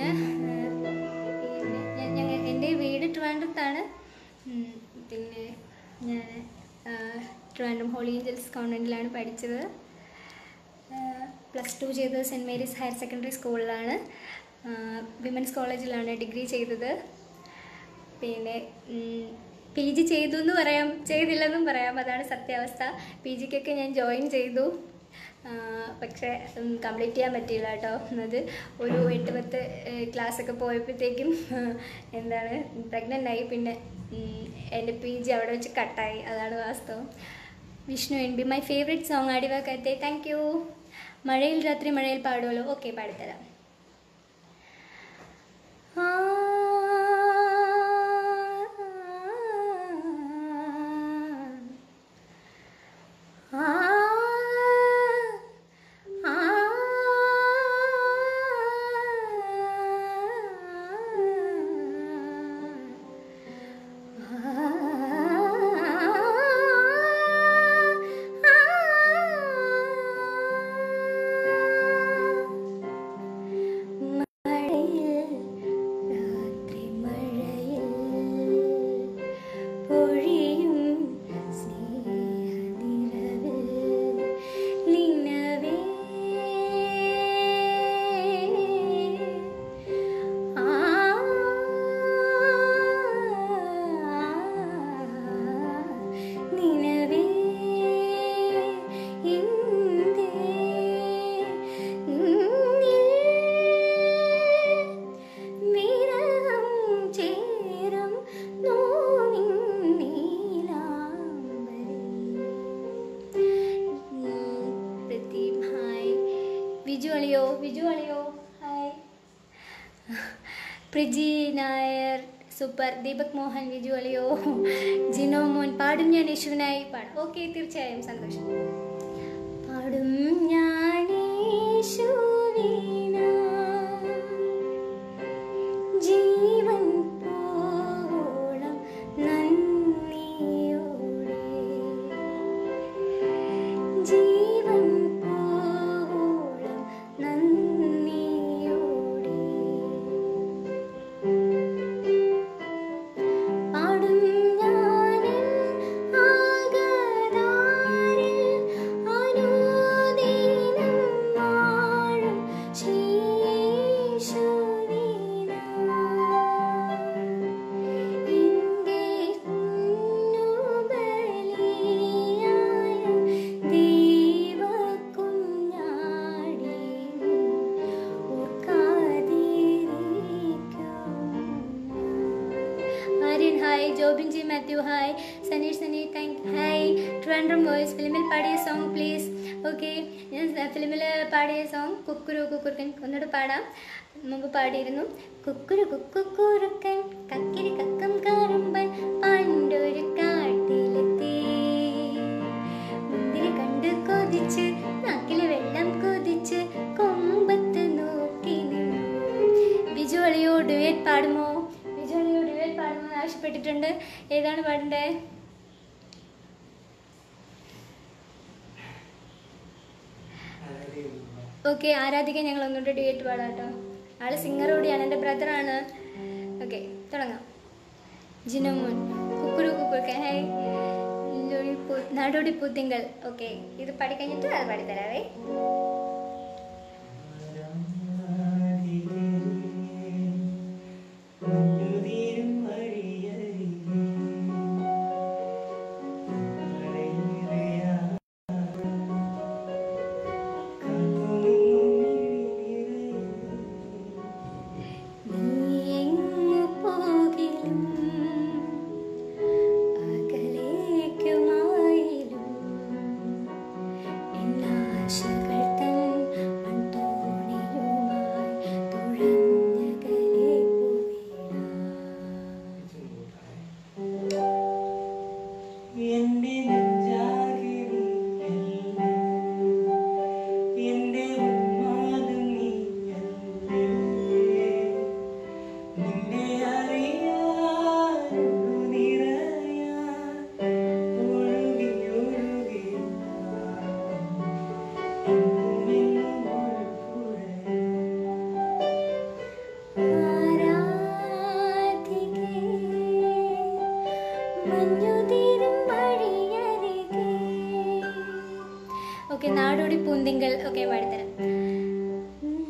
ഞങ്ങൾ എൻ്റെ വീട് ട്രിവാൻഡ്രത്താണ് ഉം, പിന്നെ ഞാൻ ട്രിവാൻഡ്രം ഹോളി ഏഞ്ചൽസ് കോൺവെൻറ്റിലാണ് പഠിച്ചത് പ്ലസ് ടു ചെയ്തത് സെൻറ്റ് മേരീസ് ഹയർ സെക്കൻഡറി സ്കൂളിലാണ് വിമൻസ് കോളേജിലാണ് ഡിഗ്രി ചെയ്തത് പിന്നെ പി ജി ചെയ്തു എന്ന് പറയാം ചെയ്തില്ലെന്നും പറയാം അതാണ് സത്യാവസ്ഥ പി ജിക്കൊക്കെ ഞാൻ ജോയിൻ ചെയ്തു ആ, പക്ഷേ കംപ്ലീറ്റ് ചെയ്യാൻ പറ്റിയില്ല കേട്ടോ അത് ഒരു എട്ട് പത്ത് ക്ലാസ്സൊക്കെ പോയപ്പോഴത്തേക്കും ആ, എന്താണ് പ്രഗ്നൻ്റ് ആയി പിന്നെ ഉം, എൻ്റെ പി ജി അവിടെ വെച്ച് കട്ടായി അതാണ് വാസ്തവം Vishnu N B my favourite song അടിവാക്കത്തെ താങ്ക് യു മഴയിൽ രാത്രി മഴയിൽ പാടുമല്ലോ ഓക്കെ പാടിത്തരാം ആ ആ ആ ആ വിജു അളിയോ വിജു അളിയോ ഹായ് പ്രിജി നായർ സൂപ്പർ ദീപക് മോഹൻ വിജു അളിയോ ജിനോ മോൻ പാടും ഞാൻ യേശുവിനായി പാടും ഓക്കെ തീർച്ചയായും സന്തോഷം പാടും ഞാൻ യേശുവിനായി ജീവൻ പോളം നന്ദിയോടെ ജീവൻ പോളം നന്ദിയോടെ പാടും ഞാനിൻ ആകതാരിൽ അനുദിനം വാഴും ശ്രീയേശുവിനായി. എന്റെ കുഞ്ഞുബലിയായ ദൈവക്കുഞ്ഞാടിനെ ഓർക്കാതിരിക്കും Aryan hi Jobin G Mathew hi Saneesh Sani thank hi Trivandrum voice ഫിലിമിൽ പാടിയ സോങ് പ്ലീസ് ഓക്കെ ഞാൻ ഫിലിമിൽ പാടിയ സോങ് കുക്കുരു കുക്കുറുക്കൻ ഒന്നുകൂടെ പാടാം മുമ്പ് പാടിയിരുന്നു കുക്കുരു കുക്കുറുക്കൻ കക്കിരി കക്കം കാറുമ്പൻ പണ്ടൊരു കാട്ടിലെത്തി മുന്തിരി കണ്ട് കൊതിച്ച് നാക്കിലെ വെള്ളം കൊതിച്ച് കൊമ്പത്ത് നോക്കി നിന്നു ബിജു അളിയോ ഡുവേറ്റ് പാടുമോ ബിജു അളിയോ ഡുവേറ്റ് പാടുമോ എന്ന് ആവശ്യപ്പെട്ടിട്ടുണ്ട് ഏതാണ് പാടണ്ടേ ഓക്കെ ആരാധിക്കാൻ ഞങ്ങൾ ഒന്നുകൂടെ ഡുവേറ്റ് പാടാം കേട്ടോ ആള് സിംഗർ കൂടിയാണ് എൻ്റെ ബ്രദറാണ് ഓക്കെ തുടങ്ങാം ജിനോമോൻ കുക്കുരു കുക്കുറുക്കെ ഹായ് ലൊഴി പൂ- നാടോടി പൂത്തിങ്കൾ ഓക്കെ ഇത് പാടിക്കഴിഞ്ഞിട്ട് അത് പാടിത്തരാവേ നീ എങ്ങു പോകിലും അകലേക്കുമായിലും എന്നാശകൾ തൻ മൺതോണിയുമായി തുഴഞ്ഞകലെ പോയിടാം എന്റെ നെഞ്ചാകിരിയല്ലേ എന്റെ ഉന്മാദം നീയല്ലേ നിന്നെ അറിയാൻ നിറയാൻ ഒഴുകി ഒഴുകി എങ്ങുമെങ്ങും ഒഴുകുഴൽ ആരാധികേ മഞ്ഞുതീരും വഴിയരികെ ഓക്കെ നാടോടി പൂന്തിങ്കൾ ഓക്കെ പാടിത്തരാം ഉം.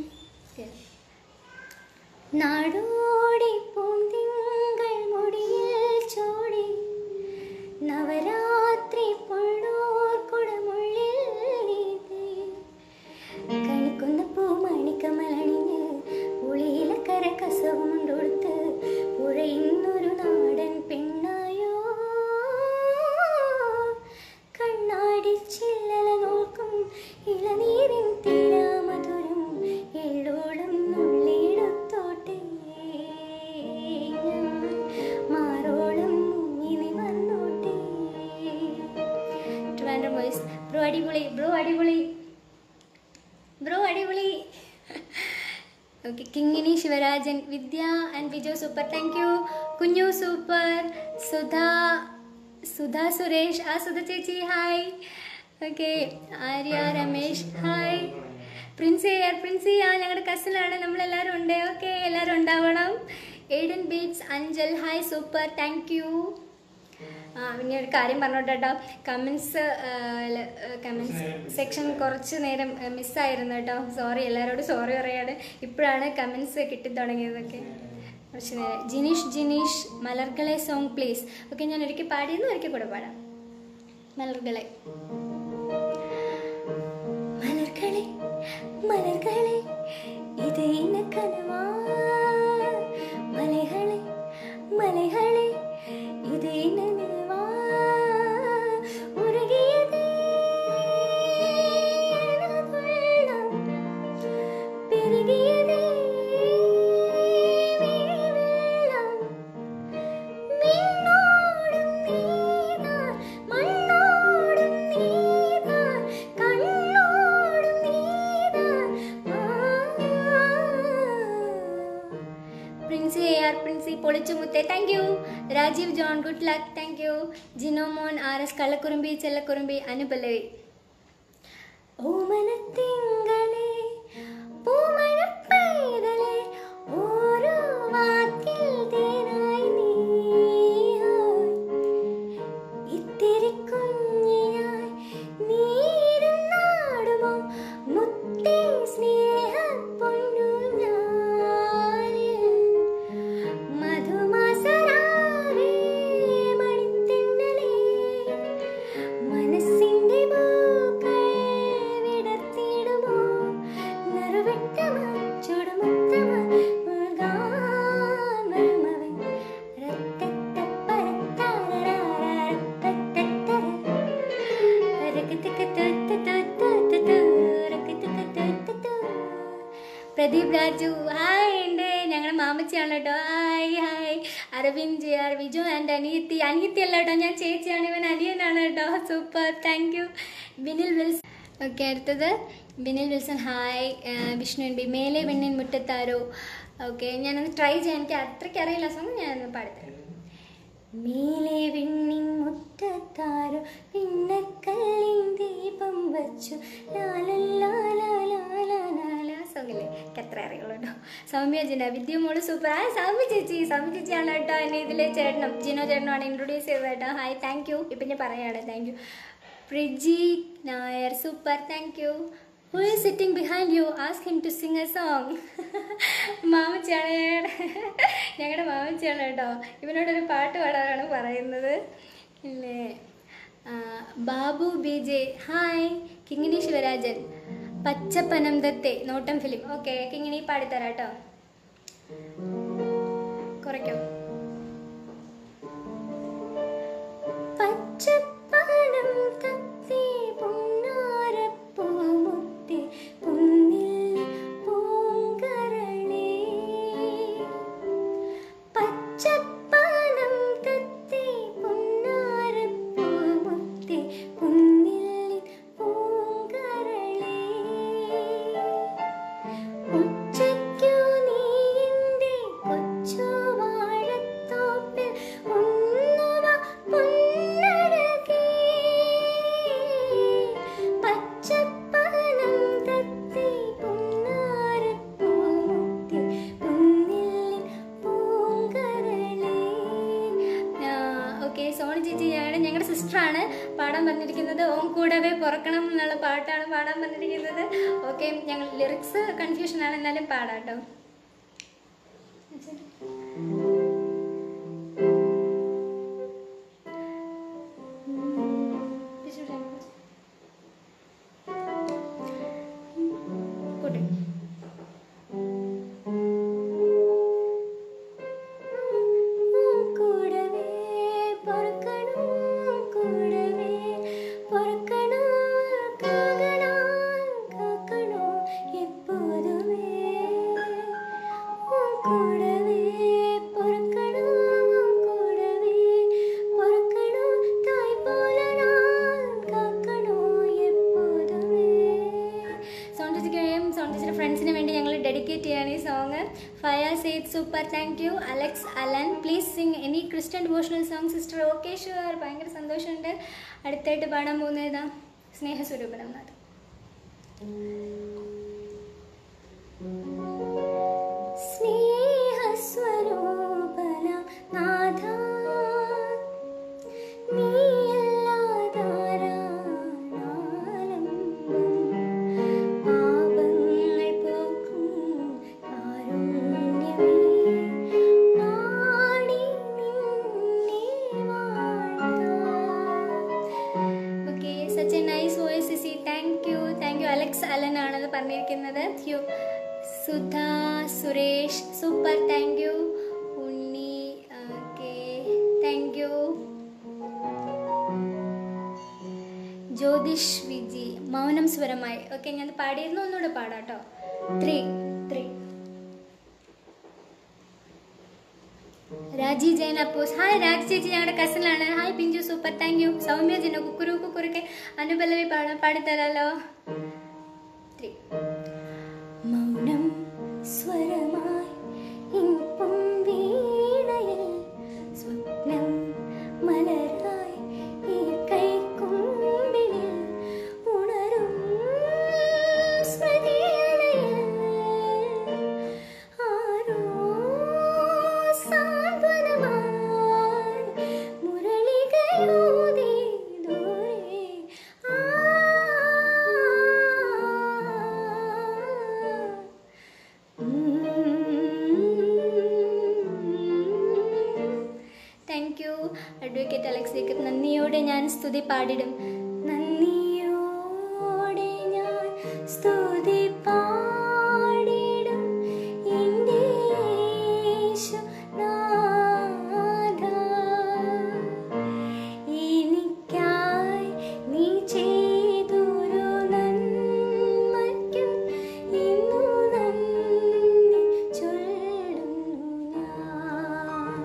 നാടോടി പൂന്തിങ്കൾ മുടിയിൽ ചോടി നവരാത്രി പൊള്ളൂർ കുടമുള്ളിൽ നീതി കണിക്കുന്ന പൂമണിക്കമലണിഞ്ഞ് പുളിയിലക്കര കസവുമുണ്ടൊടുത്ത് പുഴയുന്നൊരു നാടൻ പെണ്ണായോ കണ്ണാടി ചില്ലല നോക്കും ഇളനീരിൻ തീരാമധുരം എള്ളോളം നുള്ളിയിടത്തോട്ടെ ഞാൻ മാറോളം മുങ്ങി വന്നോട്ടെ ട്രിവാൻഡ്രം വോയിസ് ബ്രോ അടിപൊളി ബ്രോ അടിപൊളി ബ്രോ അടിപൊളി okay Kingini Sivarajan Vidya and Vijo super thank you കുഞ്ഞു സൂപ്പർ സുധ സുധ സുരേഷ് ആ സുധ ചേച്ചി hi okay Arya Ramesh hi Princy R Princy ആ ഞങ്ങളുടെ കസിനാണ് നമ്മളെല്ലാവരും ഉണ്ട് ഓക്കെ എല്ലാവരും ഉണ്ടാവണം Aiden beats Anchal hi super thank you ആ പിന്നെ ഒരു കാര്യം പറഞ്ഞോട്ടെ കേട്ടോ കമൻസ് കമൻസ് സെക്ഷൻ കുറച്ച് നേരം മിസ്സായിരുന്നു കേട്ടോ സോറി എല്ലാവരോടും സോറി പറയാണ് ഇപ്പോഴാണ് കമൻസ് കിട്ടി തുടങ്ങിയതൊക്കെ കുറച്ച് നേരം ജിനീഷ് ജിനീഷ് മലർകളെ സോങ് പ്ലീസ് ഓക്കെ ഞാൻ ഒരിക്കൽ പാടിയെന്ന് ഒരിക്കൽ കൂടെ പാടാം മലർകളെ മലർകളെ മലർകളെ ഇത് ഇന്ന കനവാ മലകളെ മലകളെ ഇത് ഇന്ന നിലവാ ഉരുകിയതേ വെള്ളം പെരുകിയതേ വെള്ളം നിന്നോടും നീതാൻ മണ്ണോടും നീതാൻ കണ്ണോടും നീതാൻ പ്രിൻസി എ ആർ പ്രിൻസി പൊളിച്ചു മുത്തേ thank you Rajeev John good luck thank you Jinomon R S കള്ളക്കുറുമ്പി ചെല്ലക്കുറുമ്പി അനുപല്ലവി ഓമനത്തിങ്കളെ പൂമഴ പെയ്തലെ ഓരോ വാക്കിൽ തേനായി നീ ഇത്തിരി കുഞ്ഞിയായി നീരുന്നാടുമോ മുത്തേ സ്നേഹ പൊന്നു ഞാന് മധുമാസരാവേ മണിത്തെന്നലേ മനസ്സിന്റെ പൂക്കൾ വിടർത്തിയിടുമോ നറുവെട്ടമാ ചുടുമുത്തമാ മുഴുകാൻ വരുമവൻ പ്രദീപ് രാജു ഹായ് ഉണ്ട് ഞങ്ങളുടെ മാമച്ചിയാണ് കേട്ടോ hi hi Aravind G R Viju and അനിയത്തി അനിയത്തി അല്ല കേട്ടോ ഞാൻ ചേച്ചിയാണ് ഇവൻ അനിയനാണ് കേട്ടോ super thank you Binil Wills okay അടുത്തത് Binil Wilson hi Vishnu N B മേലെ വെണ്ണിൻ മുറ്റത്താരോ ഓക്കെ ഞാനൊന്ന് ട്രൈ ചെയ്യാൻ എനിക്ക് അത്രയ്ക്ക് അറിയില്ല സോങ് ഞാനൊന്ന് പാടിത്തരാം മേലെ വെണ്ണിൻ മുറ്റത്താരോ പിന്നക്കല്ലിൻ ദീപം വച്ചു സോങ്ങില്ലേ എനിക്ക് അത്ര അറിയുള്ളൂ കേട്ടോ സൗമ്യ ജിന വിദ്യമോള് സൂപ്പർ ആ സൗമ്യ ചേച്ചി സൗമ്യ ചേച്ചിയാണ് കേട്ടോ എന്നെ ഇതിലെ ചേട്ടനും ജിനോ ചേട്ടനുമാണ് ഇൻട്രൊഡ്യൂസ് ചെയ്തത് കേട്ടോ ഹായ് താങ്ക് യു ഇപ്പം ഞാൻ പറയാണ് thank you Priji Nair super thank you who is sitting behind you ask him to sing a song മാമച്ചിയാണ് ഞങ്ങളുടെ മാമച്ചിയാണ് കേട്ടോ ഇവനോടൊരു പാട്ട് പാടാനാണ് പറയുന്നത് ഇല്ലേ ആ, Babu B J hi Kingini Sivarajan പച്ചപ്പനന്തത്തെ നോട്ടം ഫിലിം ഓക്കെ കിങ്ങിണി പാടിത്തരാം കേട്ടോ കുറയ്ക്കോ പച്ചപ്പനം തത്തി പൊന്നാരപ്പൂമുത്തി കുന്നിൽ പൂങ്കരളേ പച്ചപ്പനം തത്തി പൊന്നാരപ്പൂമുത്തി കുന്നിൽ പൂങ്കരളേ ഉച്ചയ്ക്കു നീ എൻ്റെ കൊച്ചു വാഴത്തോപ്പിൽ ഉണ്ണുവ പൊന്നഴകേ. പച്ചപ്പനം തത്തി പൊന്നാരപ്പൂമുത്തി കുന്നിൽ പൂങ്കരളേ. ആ, ഓക്കെ സോണി ചേച്ചിയാണ് ഞങ്ങളുടെ സിസ്റ്ററാണ് പാടാൻ പറഞ്ഞിരിക്കുന്നത് ഓം കൂടവേ പുറക്കണം എന്നുള്ള പാട്ടാണ് പാടാൻ പറഞ്ഞിരിക്കുന്നത് ഓക്കെ ഞങ്ങൾ ലിറിക്സ് കൺഫ്യൂഷൻ ആണ് എന്നാലും പാടാം കേട്ടോ കൂട്ടെ കൂടവേ പൊറുക്കണോ കൂടവേ പൊറുക്കണോ കാകണോ കാക്കണോ എപ്പോതുമേ കൂടവേ പൊറുക്കണോ കൂടവേ പൊറുക്കണോ തായ് പോലണോ കാക്കണോ എപ്പോതുമേ സോൺ ചേച്ചിക്കും സോൺ ചേച്ചിയുടെ ഫ്രണ്ട്സിന് വേണ്ടി ഞങ്ങൾ ഡെഡിക്കേറ്റ് ചെയ്യാണ് ഈ song Faya Saith super thank you Alex Alan please sing any Christian devotional song sister okay sure ഭയങ്കര സന്തോഷമുണ്ട് അടുത്തായിട്ട് പാടാൻ പോകുന്നത് ഏതാ സ്നേഹസ്വരൂപനം നാഥ് സ്നേഹസ്വരൂപന നാഥ പാപങ്ങൾ പോക്കും കാരുണ്യമേ പാടി നിന്നെ okay such a nice voice സി thank you thank you Alex Allen ആണത് പറഞ്ഞിരിക്കുന്നത് യു Sudha Suresh super thank you Unni okay thank you Jyothish Viji മൗനം സ്വരമായി ഓക്കെ ഞാൻ പാടിയിരുന്നു ഒന്നുകൂടെ പാടാം കേട്ടോ ത്രീ രാജി ജയൻ അപ്പോസ് ഹായ് രാജി ചേച്ചി ഞങ്ങളുടെ കസിനാണ് hi Pinchu super thank you Soumya Jinu കുക്കുരു കുക്കുറുക്കെ അനുപല്ലവി പാടാൻ പാടിത്തരാലോ ത്രീ മൗനം സ്വരമായി ഇമ്പം വീണയിൽ സ്വപ്നം മലരായി ഈ കൈക്കുമ്പിളിൽ ഉണരും സ്മൃതിയലയിൽ ആരോ സാന്ത്വനമായി മുരളികയോതി ദൂരെ താങ്ക് യു അഡ്വക്കേറ്റ് അലക്സിക്ക് നന്ദിയോടെ ഞാൻ സ്തുതി പാടിടും നന്ദിയോടെ ഞാൻ സ്തുതി പാടിടും എൻ്റെ യേശുനാഥ. എനിക്കായി നീ ചെയ്തൊരു നന്മയ്ക്കും ഇന്നു നന്ദി ചൊല്ലുന്നു ഞാൻ.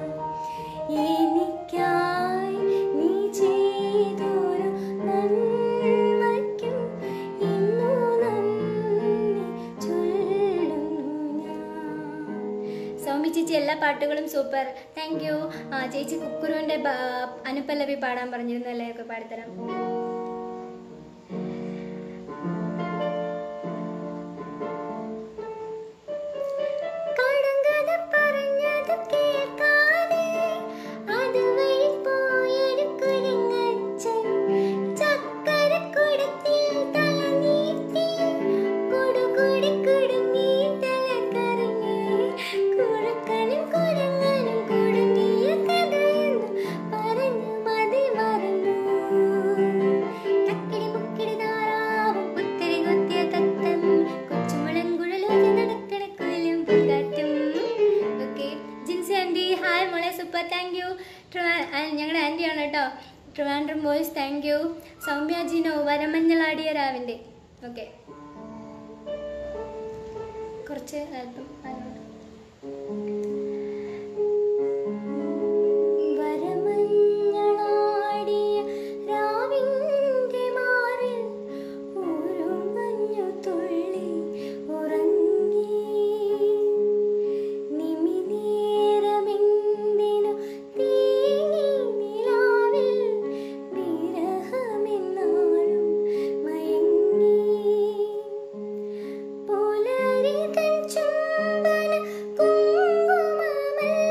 എനിക്കായി നീ ചെയ്തൊരു നന്മയ്ക്കും ഇന്നു നന്ദി ചൊല്ലുന്നു ഞാൻ. സൗമ്യ ചേച്ചി എല്ലാ പാട്ടുകളും സൂപ്പർ താങ്ക് യു ആ ചേച്ചി കുക്കുരുവിൻ്റെ അനുപല്ലവി പാടാൻ പറഞ്ഞിരുന്നു എല്ലാവർക്കും പാടിത്തരാം കടങ്കഥ പറഞ്ഞത് കേൾക്കാതെ അതുവഴി പോയൊരു കുരങ്ങച്ചൻ ചക്കരക്കുടത്തിൽ തല നീട്ടി കൊടുകൂടി കുടുങ്ങി തല കറങ്ങി കുറുക്കനും കുരങ്ങനും കുടുങ്ങിയ കഥയെന്ന് പറഞ്ഞു മതി മറന്നു തക്കിടി മുക്കിടി താറാവും പുത്തരി കൊത്തിയ തത്തം കൊച്ചുമുളങ്കുഴലൂതി നടക്കണ കുയിലും പൂങ്കാറ്റും ഓക്കെ ജിൻസി ആൻറ്റി ഹായ് മോളെ സൂപ്പർ താങ്ക് യു ഞങ്ങളുടെ ആൻറ്റിയാണ് കേട്ടോ Trivandrum boys thank you Soumya Jino വരമഞ്ഞളാടിയ രാവിൻ്റെ ഓക്കെ കുറച്ച് അല്പം ആലോചന. വരമഞ്ഞളാടിയ രാവിന്റെ മാറിൽ ഒരു മഞ്ഞു തുള്ളി ഉറങ്ങി നിമിനേരമെന്തിനു തേങ്ങി നിലാവിൽ വിരഹമെന്നാലും മയങ്ങി പുലരിതൻ ചുംബന കുങ്കുമമല്ലേ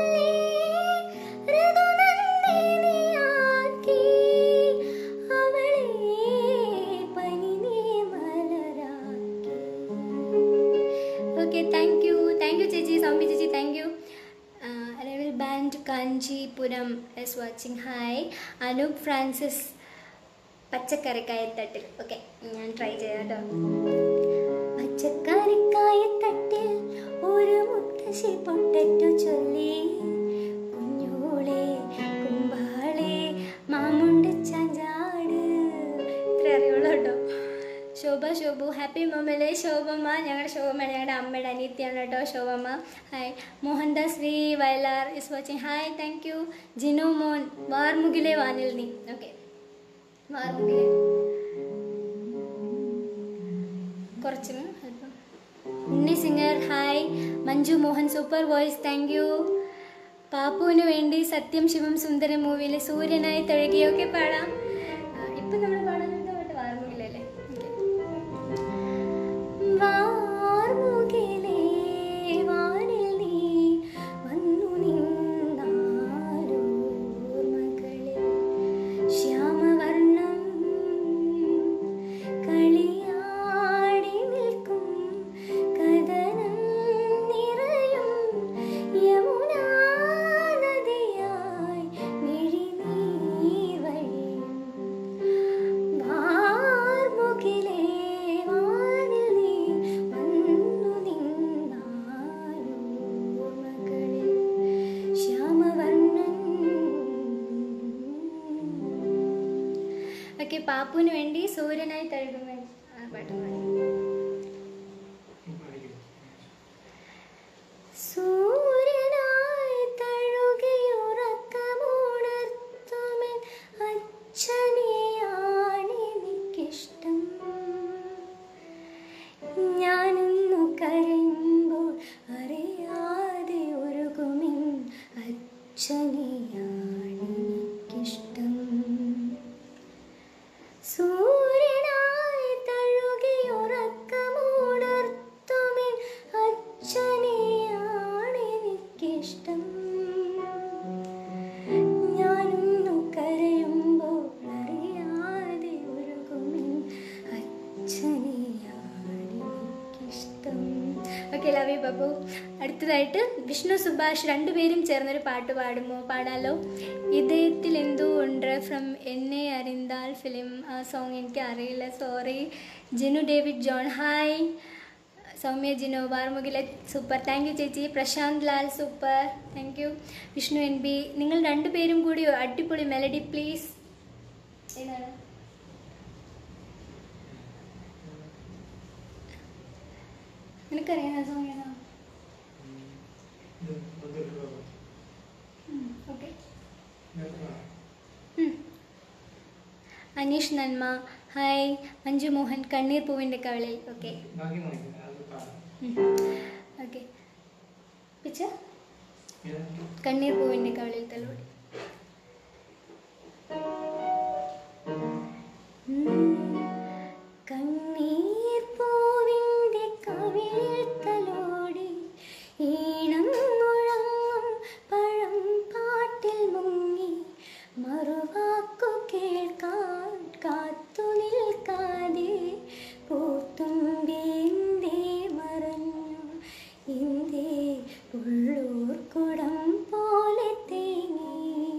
ഋതുനന്ദിനിയാക്കി അവളെ പനിനീ മലരാക്കി okay thank you thank you ചേച്ചി സൗമ്യ ചേച്ചി താങ്ക് യു റെവിൽ band Kanchipuram is watching hi Anoop Francis പച്ചക്കറിക്കായത്തട്ടിൽ ഓക്കെ ഞാൻ ട്രൈ ചെയ്യാം കേട്ടോ പച്ചക്കറിക്കായത്തട്ടിൽ ഒരു മുത്തശ്ശി പൊട്ടറ്റു ചൊല്ലി കുഞ്ഞോളെ കുമ്പാളെ മാമുണ്ട് ചാഞ്ചാട് ഇത്ര അറിയുള്ളൂ കേട്ടോ ശോഭ ശോഭു ഹാപ്പി മൊമലെ ശോഭമ്മ ഞങ്ങളുടെ ശോഭമ്മയാണ് ഞങ്ങളുടെ അമ്മയുടെ അനിയത്തിയാണ് കേട്ടോ Shobhamma hi Mohandas Sree Vayalar is watching hi thank you Jinu മോൻ വാർമുകിലെ വാനിൽ നീ ഓക്കെ വാർമുകിലെ കുറച്ച് അല്പം Unni singer hi Manju Mohan super voice thank you പാപ്പുവിന് വേണ്ടി സത്യം ശിവം സുന്ദരം മൂവിയിലെ സൂര്യനായി തഴുകിയൊക്കെ പാടാം ആ, ഇപ്പം നമ്മൾ പാടുന്നത് പാട്ട് വാർമുകിലല്ലേ വാർമുകിലേ വാനിൽ നീ വന്നു നിന്നാരോർമകളിൽ ശ്യാമവർണ്ണം കളിയാടി നിൽക്കും കഥനം നിറയും യമുനാ നദിയായി മിഴിനീർ വഴിയും വാർമുകിലേ വാനിൽ നീ വന്നു നിന്നാരോർമകളിൽ ശ്യാമവർണ്ണൻ ഓക്കെ പാപ്പുവിന് വേണ്ടി സൂര്യനായി തഴുകുമേ ആ പാട്ട് പാടി സൂര്യനായി തഴുകിയുറങ്ങുന്ന അച്ഛനെയാണെനിക്കിഷ്ടം സൂര്യനായി തഴുകിയുറക്കമുണർത്തുമിൻ അച്ഛനെയാണെനിക്കിഷ്ടം ഞാനൊന്നു കരയുമ്പോൾ അറിയാതെ ഒഴുകുമിൻ അച്ഛനെയാണെനിക്കിഷ്ടം ഓക്കെ ലവ് യു ബാബു അടുത്തതായിട്ട് വിഷ്ണു സുഭാഷ് രണ്ടുപേരും ചേർന്നൊരു പാട്ട് പാടുമോ പാടാലോ ഇതയത്തിൽ എന്തോ ഉണ്ട് ഫ്രം എന്നെ അറിന്താൽ ഫിലിം ആ സോങ് എനിക്ക് അറിയില്ല sorry Jinu David John hi Soumya Jino വാർമുകില സൂപ്പർ താങ്ക് യു ചേച്ചി Prashanth Lal super thank you Vishnu N B നിങ്ങൾ രണ്ടുപേരും കൂടി അടിപൊളി മെലഡി പ്ലീസ് ഏതാണ് നിനക്കറിയാം ആ സോങ് ഏതാ ഓക്കെ അനീഷ് നന്മ ഹായ് മഞ്ജു മോഹൻ കണ്ണീർ പൂവിൻ്റെ കവളിൽ ഓക്കെ ഓക്കെ പിച്ച കണ്ണീർ പൂവിൻ്റെ കവളിൽ തലോടി കണ്ണീർ പൂവിൻ്റെ കവിളിൽ തലോടി ഈണം മുഴങ്ങും പഴം പാട്ടിൽ മുങ്ങി മറുവാക്കു കേൾക്കാൻ കാത്തു നിൽക്കാതെ പൂത്തുമ്പേന്തേ മറഞ്ഞു ഇന്ത്യേ ഉള്ളൂർ കുടം പോലെ തേങ്ങി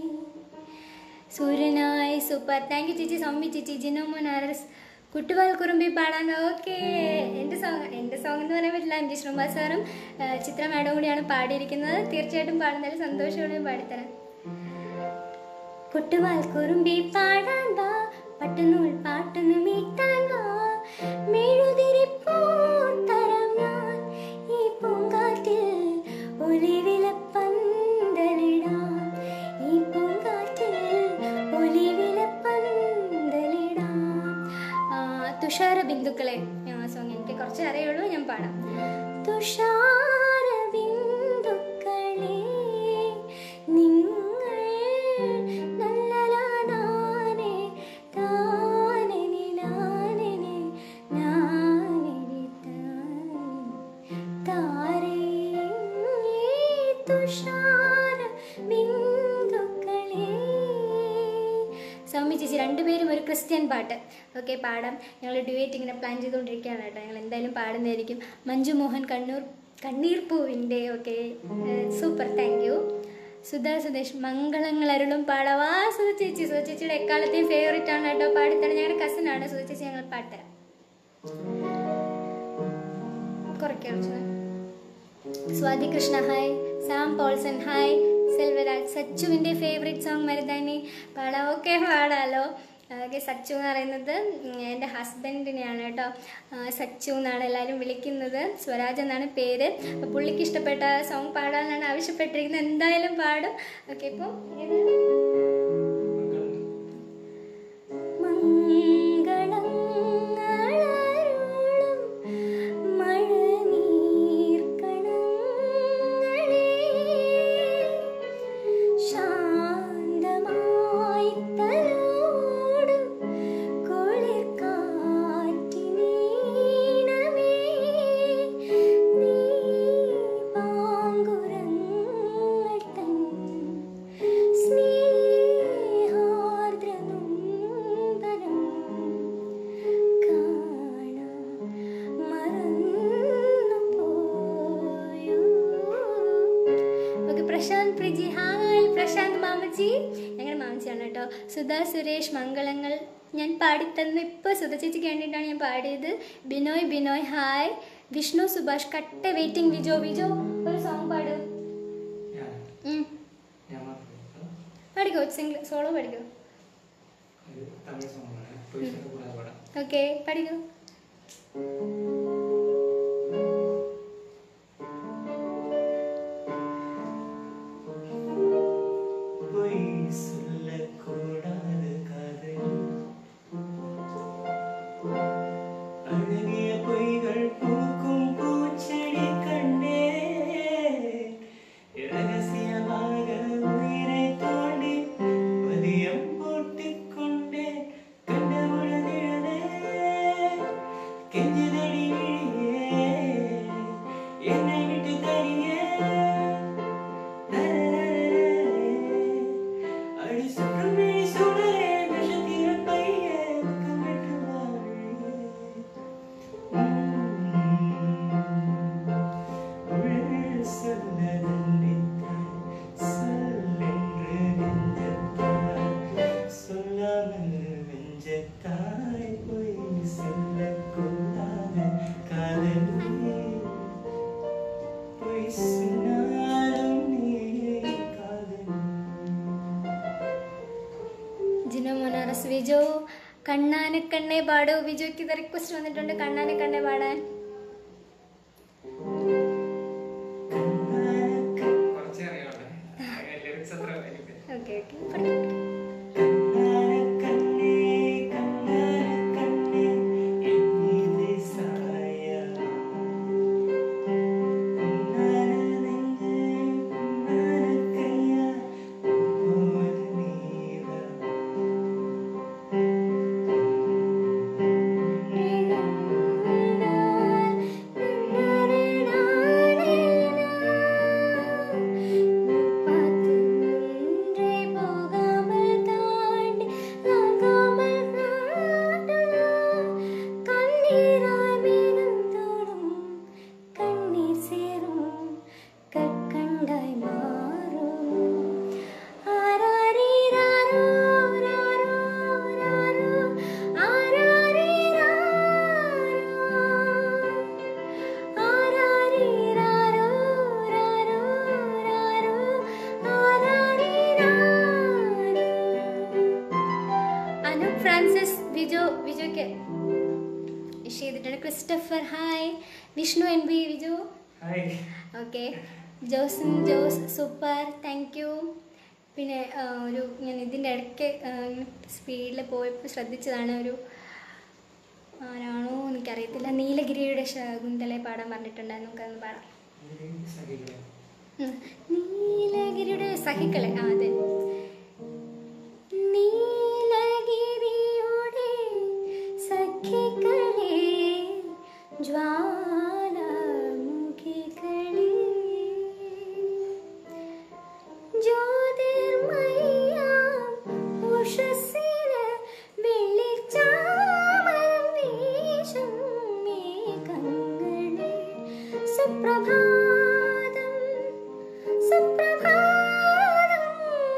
സൂര്യനായി സൂപ്പർ താങ്ക് യു ചേച്ചി സൗമ്യ ചേച്ചി ജിനോമോൻ ആർഎസ് കുട്ടുപാൽ കുറുമ്പി പാടാൻ ഓക്കെ എൻ്റെ സോങ് എൻ്റെ സോങ് എന്ന് പറയാൻ പറ്റില്ല എം ജി ശ്രീനിവാസ് സാറും ആ, ചിത്ര മാഡം കൂടിയാണ് പാടിയിരിക്കുന്നത് തീർച്ചയായിട്ടും പാടുന്നതിൽ സന്തോഷത്തോടെ പാടിത്തരാം കുട്ടുപാൽ കുറുമ്പി പാടാൻ വാ പട്ടുനൂൽ പാട്ടൊന്ന് മീട്ടാൻ വാ മെഴുതിരിപ്പൂ തരാം ഞാൻ ഈ പൂങ്കാറ്റിൽ ഒലിവില പന്തലിടാം ഈ പൂങ്കാറ്റിൽ ഒലിവില പന്തലിടാം ആ, തുഷാര ബിന്ദുക്കളെ ആ സോങ് എനിക്ക് കുറച്ച് അറിയുള്ളൂ ഞാൻ പാടാം തുഷാര ബിന്ദുക്കളെ നിങ്ങൾ നല്ലലാനാനെ താനനി നാനനി നാനനി താരേ തുഷാര ബിന്ദുക്കളെ സൗമ്യ ചേച്ചി രണ്ടുപേരും ഒരു ക്രിസ്ത്യൻ പാട്ട് ഓക്കെ പാടാം ഞങ്ങൾ ഡ്യുവേറ്റ് ഇങ്ങനെ പ്ലാൻ ചെയ്തുകൊണ്ടിരിക്കുകയാണ് കേട്ടോ ഞങ്ങൾ എന്തായാലും പാടുന്നതായിരിക്കും മഞ്ജു മോഹൻ കണ്ണൂർ കണ്ണീർ പൂവിൻ്റെ okay super thank you Sudha Sudesh മംഗളങ്ങൾ അരുളും പാടവാ സുധ ചേച്ചി സുധ ചേച്ചിയുടെ എക്കാലത്തെയും ഫേവറേറ്റ് ആണ് കേട്ടോ പാടിത്തരാം ഞങ്ങളുടെ കസിൻ ആണ് സുധ ചേച്ചി ഞങ്ങൾ പാട്ടുതരാം കുറയ്ക്കാം Swathi Krishna hi Sam Paulson hi Selvaraj സച്ചുവിൻ്റെ ഫേവറേറ്റ് സോങ് മരുതാനി പാടാം ഓക്കെ പാടാലോ ഓക്കെ സച്ചു എന്ന് പറയുന്നത് ഉം, എൻ്റെ ഹസ്ബൻഡിനെയാണ് കേട്ടോ ആ, സച്ചു എന്നാണ് എല്ലാവരും വിളിക്കുന്നത് സ്വരാജ് എന്നാണ് പേര് അപ്പോൾ പുള്ളിക്ക് ഇഷ്ടപ്പെട്ട സോങ് പാടാനാണ് ആവശ്യപ്പെട്ടിരിക്കുന്നത് എന്തായാലും പാടും ഓക്കെ ഇപ്പോൾ ഏതാണ് മംഗളങ്ങളരുളും മഴനീർക്കണങ്ങളേ ശാന്തമായി തലോടും കുളിർക്കാറ്റിനീണമേ നീ പാങ്കുരങ്ങൾ തൻ സ്നേഹാർദ്രനൊമ്പരം കാണാൻ മറന്നു പോയോ ഓക്കെ പ്രശാന്ത് പ്രിജി ഹായ് പ്രശാന്ത് മാമജി ഞങ്ങളുടെ മാമജിയാണ് കേട്ടോ സുധാ സുരേഷ് മംഗളങ്ങൾ ഞാൻ പാടിത്തന്നു ഇപ്പോൾ സുധ ചേച്ചിക്ക് വേണ്ടിയിട്ടാണ് ഞാൻ പാടിയത് ബിനോയ് ബിനോയ് ഹായ് വിഷ്ണു സുഭാഷ് കട്ട വെയിറ്റിംഗ് വിജോ വിജോ ഒരു സോങ് പാടൂ ഉം. പാടിക്കോ സിംഗിൾ സോളോ പാടിക്കോ തമിഴ് സോങ്ങാണ് പൊയ്സിന്റെ കൂടെ പാടാം ഓക്കെ പാടിക്കോ பொய் சொல்லக்கூடாத காதல் அழகிய பொய்கள் பூக்கும் பூச்செடி கண்டே ரகசியமாக உயிர் എന്നെ വിട്ട് തനിയെ അടി സുഖമേ സുടരേ വിഷതീര പയ്യെ കമ്മിട്ട് ഉള്ളിൽ சொல்லதன்னித்தாய் சொல்லென்று நெஞ்சத்தாய் சொல்லாமல் நெஞ்சத்தாய் பொய் சொல்லக்கூடாது காதலே பொய் சொன்னாலும் நீயே காதல் ജിനോ മൊനാറസ് വിജോ കണ്ണാനെ കണ്ണേ പാടോ വിജോയ്ക്ക് ഇത് റിക്വസ്റ്റ് വന്നിട്ടുണ്ട് കണ്ണാനെ കണ്ണേ പാടാൻ കുറച്ചേ അറിയാവുള്ളൂ ലിറിക്സ് അത്ര എനിക്ക് ഓക്കെ ഓക്കെ പറഞ്ഞു കണ്ണാനക്കണ്ണേ കണ്ണാനക്കണ്ണേ എന്നിലെ സായ കണ്ണാനനെഞ്ചേ കണ്ണാനക്കയ്യ പോൽ നീവാ കണ്ടായി മാറും ആരാരീരാരോ രാരോ രാരോ ആരാരീരാരോ ആരാരീരാരോ രാരോ രാരോ ആരാരീരാരോ അനു ഫ്രാൻസിസ് വിജോ വിജോയ്ക്ക് വിഷ് ചെയ്തിട്ടുണ്ട് Christopher hi Vishnu N B Viju hi okay Josin Jose super thank you പിന്നെ ആ, ഒരു ഞാൻ ഇതിൻ്റെ ഇടയ്ക്ക് സ്പീഡിൽ പോയപ്പോൾ ശ്രദ്ധിച്ചതാണ് ഒരു ആരാണോ എനിക്കറിയത്തില്ല നീലഗിരിയുടെ ശകുന്തളയെ പാടാൻ പറഞ്ഞിട്ടുണ്ടായിരുന്നു നമുക്കതൊന്ന് പാടാം സഹികളെ ഉം. നീലഗിരിയുടെ സഹിക്കളെ ആ അതെ നീലഗിരിയുടെ സഖികളെ ജ്വാലാമുഖികളെ ജ്യോതിർമയാം ഉഷസ്സിന് വെള്ളിച്ചാമരം വീശും മേഘങ്ങളെ സുപ്രഭാതം സുപ്രഭാതം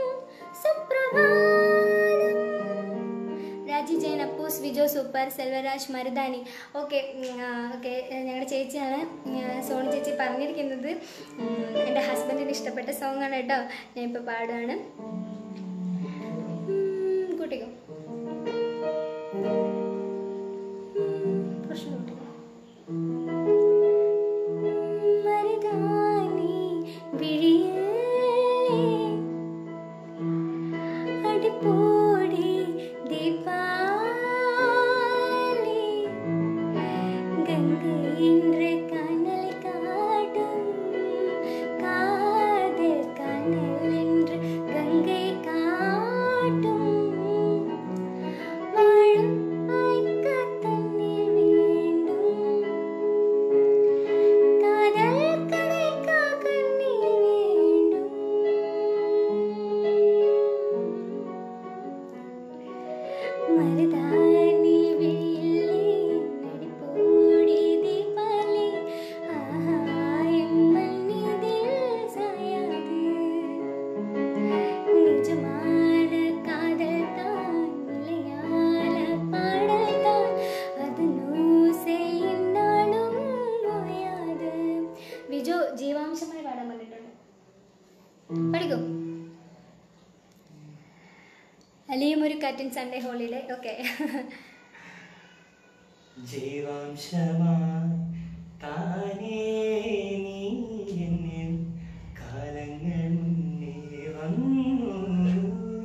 സുപ്രഭാതം രാജി ജയൻ അപ്പൂസ് വിജോ സൂപ്പർ സെൽവരാജ് മരുദാനി ഓക്കെ ഓക്കെ ഞങ്ങളുടെ ചേച്ചിയാണ് ഉം, സോണി ചേച്ചി പറഞ്ഞിരിക്കുന്നത് ഉം, എൻ്റെ ഹസ്ബൻഡിന് ഇഷ്ടപ്പെട്ട സോങ് ആണ് കേട്ടോ ഞാൻ ഇപ്പോൾ പാടുകയാണ് ഉം, കൂട്ടിക്കോ ഉം, കുറച്ച് കൂട്ടിക്കോ മരുദാനി വിഴിയേ അടിപ്പോടി ദീപാലി ഗംഗയിன்ற കനൽ കാട്ടും കാതൽ കനൽ என்று ഗംഗை കാട്ടും വാഴും വായ്ക്ക തന്നിൽ വീണ്ടും കാതൽ കടൈക്ക കണ്ണിൽ വീണ്ടും മരുതാനി വിഴിയില്ലേ നടിപ്പോടി ദീപാലി ആഹായം മണ്ണിതിൽ സായാതെ നിജமான കാതൽ താൻ നിലയാല പാടൽ താൻ അത് നൂസെ ഇന്നാളും ഓയാതെ വിജു ജീവാംശമായി പാടാൻ പറഞ്ഞിട്ടുണ്ട് പഠിക്കോ അലിയും ഒരു കാറ്റിൻ സൺഡേ ഹോളിഡേ ഓക്കെ ജീവാംശമായി താനേ നീ എന്നിൽ കാലങ്ങൾ മുന്നേ വന്നു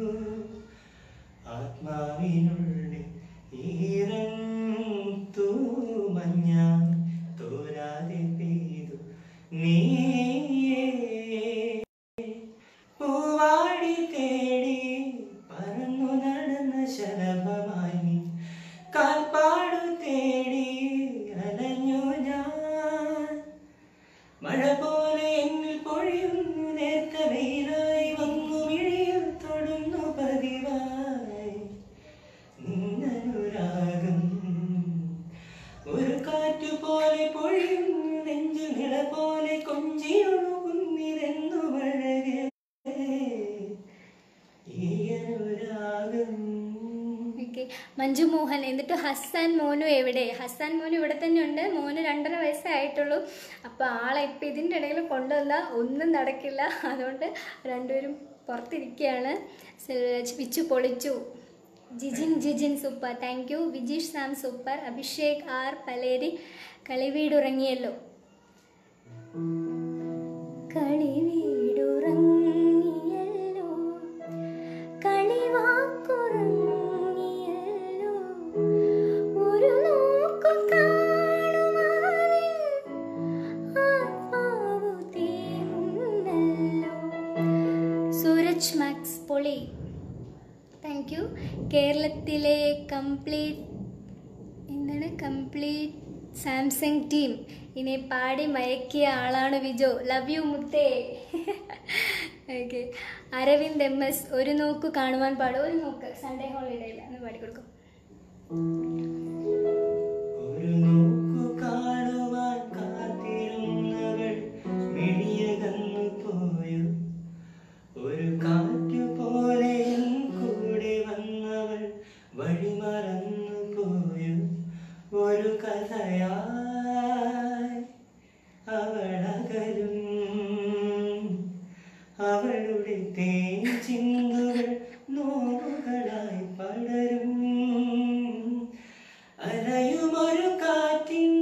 ആത്മാവിനുള്ളിൽ ഈറൻ തൂമഞ്ഞാൻ തോരാതെ പെയ്തു നീയേ പൂവാടി തേടി പറന്നു നടന്ന ശലഭമായി നീ കാൽപ്പാടു തേടി അലഞ്ഞു ഞാൻ മഴ പോലെ എന്നിൽ പൊഴിയുന്നു നേർത്ത വെയിലായി വന്നു മിഴിയിൽ തൊടുന്നു പതിവായി നിന്നനുരാഗം ഒരു കാറ്റു പോലെ പൊഴിയുന്നു നെഞ്ചു നിള പോലെ കൊഞ്ചിയൊഴുകുന്നിരുന്നു മഴകേ ഈ അനുരാഗം ഓക്കെ മഞ്ജു മോഹൻ എന്നിട്ട് ഹസ്സാൻ മോനു എവിടെ ഹസ്സാൻ മോനു ഇവിടെ തന്നെ ഉണ്ട് മോന് രണ്ടര വയസ്സേ ആയിട്ടുള്ളൂ അപ്പോൾ ആളെ ഇപ്പം ഇതിൻ്റെ ഇടയിൽ കൊണ്ടുവന്ന ഒന്നും നടക്കില്ല അതുകൊണ്ട് രണ്ടുപേരും പുറത്തിരിക്കുകയാണ് സെൽവരാജ് വിച്ചു പൊളിച്ചു Jijin Jijin super thank you Vijeesh Sam super Abhishek R Paleri കളിവീടുറങ്ങിയല്ലോ കളിവീടുറങ്ങിയല്ലോ കളിവാക്കുറങ്ങിയല്ലോ ഒരു നോക്കു കാണുവാനിൽ ആത്മാവു തീരുന്നല്ലോ സൂരജ് മാക്സ് പൊളി താങ്ക് യു കേരളത്തിലെ കംപ്ലീറ്റ് എന്താണ് കംപ്ലീറ്റ് സാംസങ് ടീം ഇനി പാടി മയക്കിയ ആളാണ് വിജോ ലവ് യു മുത്തേ ഓക്കെ അരവിന്ദ് എം എസ് ഒരു നോക്ക് കാണുവാൻ പാടും ഒരു നോക്ക് സൺഡേ ഹോളിഡേയിൽ ഒന്ന് പാടിക്കൊടുക്കും ഒരു നോക്കു കാണുവാൻ കാത്തിരുന്നവൾ മിഴിയകന്നു പോയോ ഒരു കാറ്റു പോലെ എൻ കൂടെ വന്നവൾ വഴിമറന്നു പോയോ ഒരു കഥയായി അവളകലും അവളുടെ തേൻ ചിന്തുകൾ നോവുകളായി പടരും അലയുമൊരു കാറ്റിൻ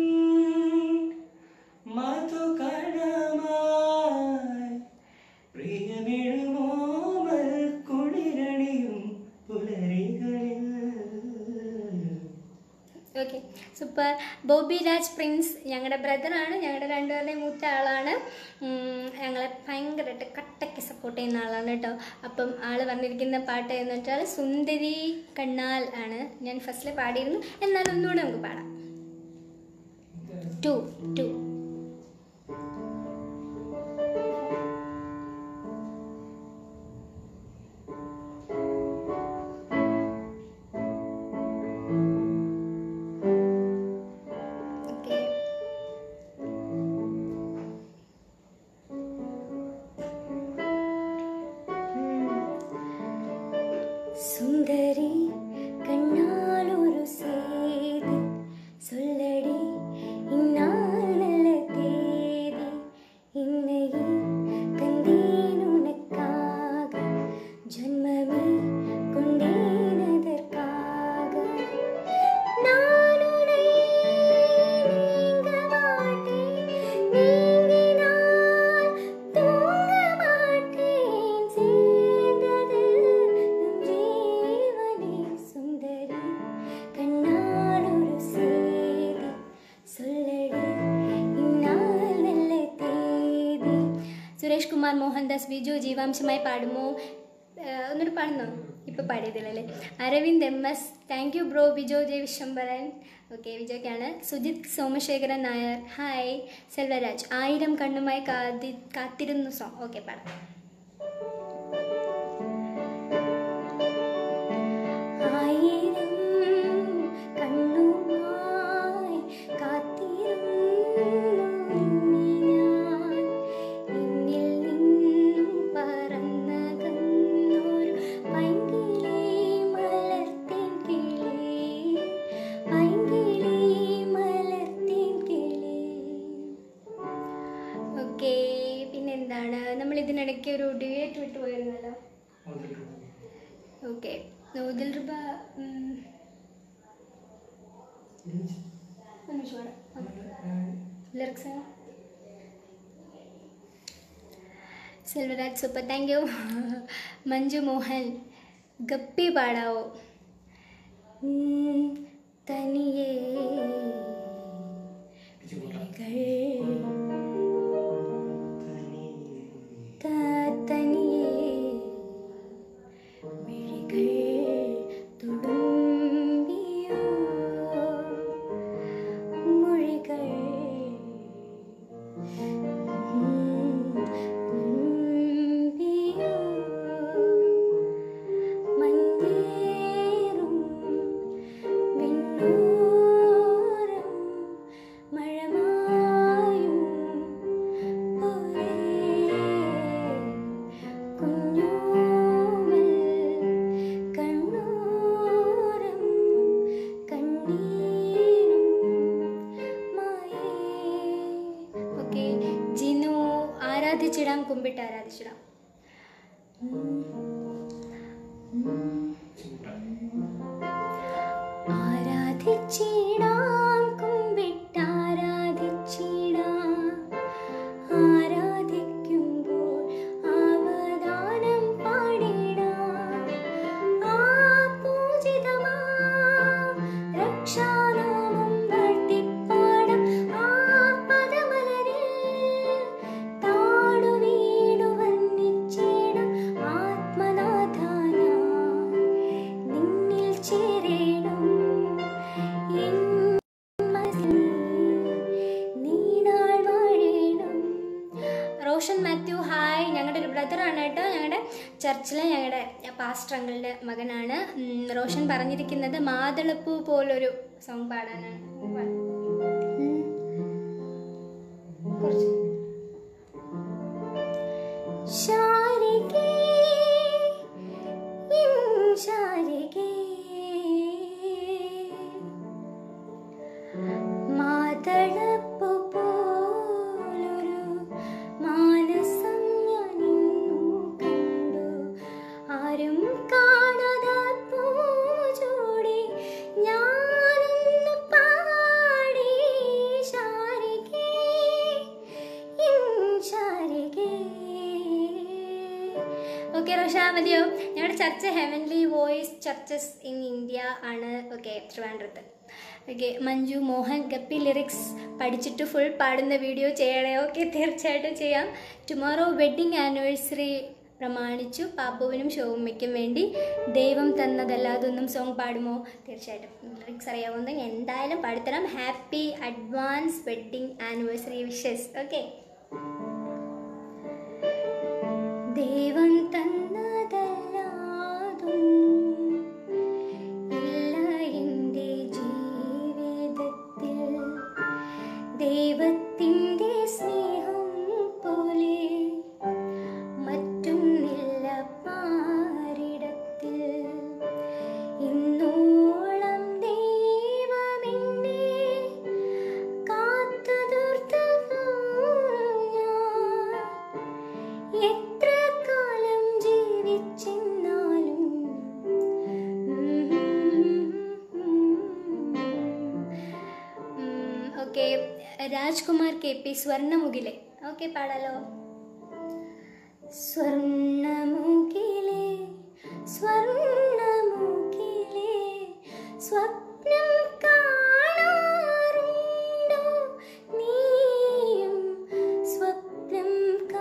മധുകണമായി പ്രിയമിഴുമോമൽ കുളിരണിയും പുലരികളിൽ okay super Bobby Raj Prince ഞങ്ങളുടെ ബ്രദറാണ് ഞങ്ങളുടെ രണ്ടുപേരുടെയും മൂത്ത ആളാണ് ഉം, ഞങ്ങളെ ഭയങ്കരമായിട്ട് കട്ടയ്ക്ക് സപ്പോർട്ട് ചെയ്യുന്ന ആളാണ് കേട്ടോ അപ്പം ആൾ പറഞ്ഞിരിക്കുന്ന പാട്ട് എന്ന് വെച്ചാൽ സുന്ദരി കണ്ണാൽ ആണ് ഞാൻ ഫസ്റ്റിൽ പാടിയിരുന്നു എന്നാൽ ഒന്നുകൂടെ നമുക്ക് പാടാം ടു ടു ഓക്കെ സുന്ദരി കണ്ണാൽ ഒരു சேதி சொல்லடி இந்நாள் நல்ல தேதி இன்னையில் தந்தேன் உனக்காக ஜன்மமே கொண்டேன் அதற்காக நான் உன்னை நீங்க மாட்டேன் நீங்கினால் தூங்க மாட்டேன் சேர்ந்தது நம் ஜீவனே சுந்தரி கண்ணால் ஒரு சேதி சொல்லடி இந்நாள் நல்ல தேதி സുരേഷ് കുമാർ മോഹൻദാസ് ബിജു ജീവാംശമായി പാടുമോ ഏഹ് ഒന്നുകൂടി പാടുന്നോ ഇപ്പോൾ പാടിയതില്ലല്ലേ Aravind M S thank you bro Bijo J Vishwambharan okay വിജയ്ക്കാണ് സുജിത് സോമശേഖരൻ നായർ ഹായ് സെൽവരാജ് ആയിരം കണ്ണുമായി കാതി കാത്തിരുന്നു സോങ് ഓക്കെ പാടാം ആയിരം കണ്ണുമായി കാത്തിരുന്നു നിന്നെ ഞാൻ. എന്നിൽ നിന്നും പറന്നകന്നൊരു പൈങ്കിളി മലർത്തേൻ കിളി. പൈങ്കിളി മലർത്തേൻ കിളി. ഓക്കെ പിന്നെന്താണ് നമ്മൾ ഇതിനിടയ്ക്ക് ഒരു ഡിബേറ്റ് വിട്ടു പോയിരുന്നല്ലോ ഓക്കെ നൂതിൽ രൂപ lyrics Selvaraj super thank you Manju Mohan Guppy പാടാവോ ഉം, തനിയേ വിളികൾ തനിയേ മിഴികൾ തുളുമ്പിയോ മൊഴികൾ ആരാധിച്ചിടാം കുമ്പിട്ട് ആരാധിച്ചിടാം ആരാധിച്ചിടാം കുമ്പിട്ട് ആരാധിച്ചിടാം ആരാധിക്കുമ്പോൾ അവദാനം പാടിടാം ആ പൂജിതമാം രക്ഷാനാമം വാഴ്ത്തിപ്പാടാം ആ പദമലരിൽ താടു വീണു വന്നിച്ചിടാം ആത്മനാഥാന നിന്നിൽ ചേരേണം എൻ മനസ്സിൽ നീണാൾ വാഴേണം റോഷൻ മാത്യു ഹായ് ഞങ്ങളുടെ ഒരു ബ്രദറാണ് കേട്ടോ ഞങ്ങളുടെ ചർച്ചിലെ ഞങ്ങളുടെ പാസ്റ്റർ അങ്കിളുടെ മകനാണ് ഉം, റോഷൻ പറഞ്ഞിരിക്കുന്നത് മാതളപ്പൂ പോലൊരു സോങ് പാടാനാണ് പാട്. ഉം. കുറച്ച് ശാരികേ ഇൻ ശാരികേ മാതളപ്പൂ പോലൊരു മാനസം ഞാൻ ഇന്നു കണ്ടു ആരും കാണാത പൂജോടി ഞാനൊന്ന് പാടി ശാരികേ ഇൻ ശാരികേ ഓക്കെ റോഷ മതിയോ ഞങ്ങളുടെ church heavenly voice churches in India ആണ് ഓക്കെ ട്രിവാൻഡ്രത്ത് ഓക്കെ മഞ്ജു മോഹൻ ഗപ്പി ലിറിക്സ് പഠിച്ചിട്ട് ഫുൾ പാടുന്ന വീഡിയോ ചെയ്യണേ ഓക്കെ തീർച്ചയായിട്ടും ചെയ്യാം ടുമോറോ വെഡ്ഡിങ് ആനിവേഴ്സറി പ്രമാണിച്ചു പാപ്പുവിനും ഷോമ്മയ്ക്കും വേണ്ടി ദൈവം തന്നതല്ലാതൊന്നും സോങ് പാടുമോ തീർച്ചയായിട്ടും ലിറിക്സ് അറിയാവുന്ന എന്തായാലും പാടിത്തരാം happy advance wedding anniversary wishes okay ദൈവം തന്നതല്ലാതൊന്നും ഇല്ല എൻ്റെ ജീവിതത്തിൽ ദൈവത്തിൻ്റെ സ്നേഹം പോലെ മറ്റൊന്നില്ല പാരിടത്തിൽ ഇന്നോളം ദൈവമെന്നെ കാത്തുതീർത്തതു ഞാൻ എത്ര കാലം ജീവിച്ചെന്നാലും ഓക്കെ രാജ്കുമാർ കെ പി സ്വർണ്ണമുഖിലെ ഓക്കെ പാടാലോ സ്വർണ്ണമുഖിലെ സ്വർണ്ണമുഖിലെ സ്വപ്നം കാണാറുണ്ടോ നീയും സ്വപ്നം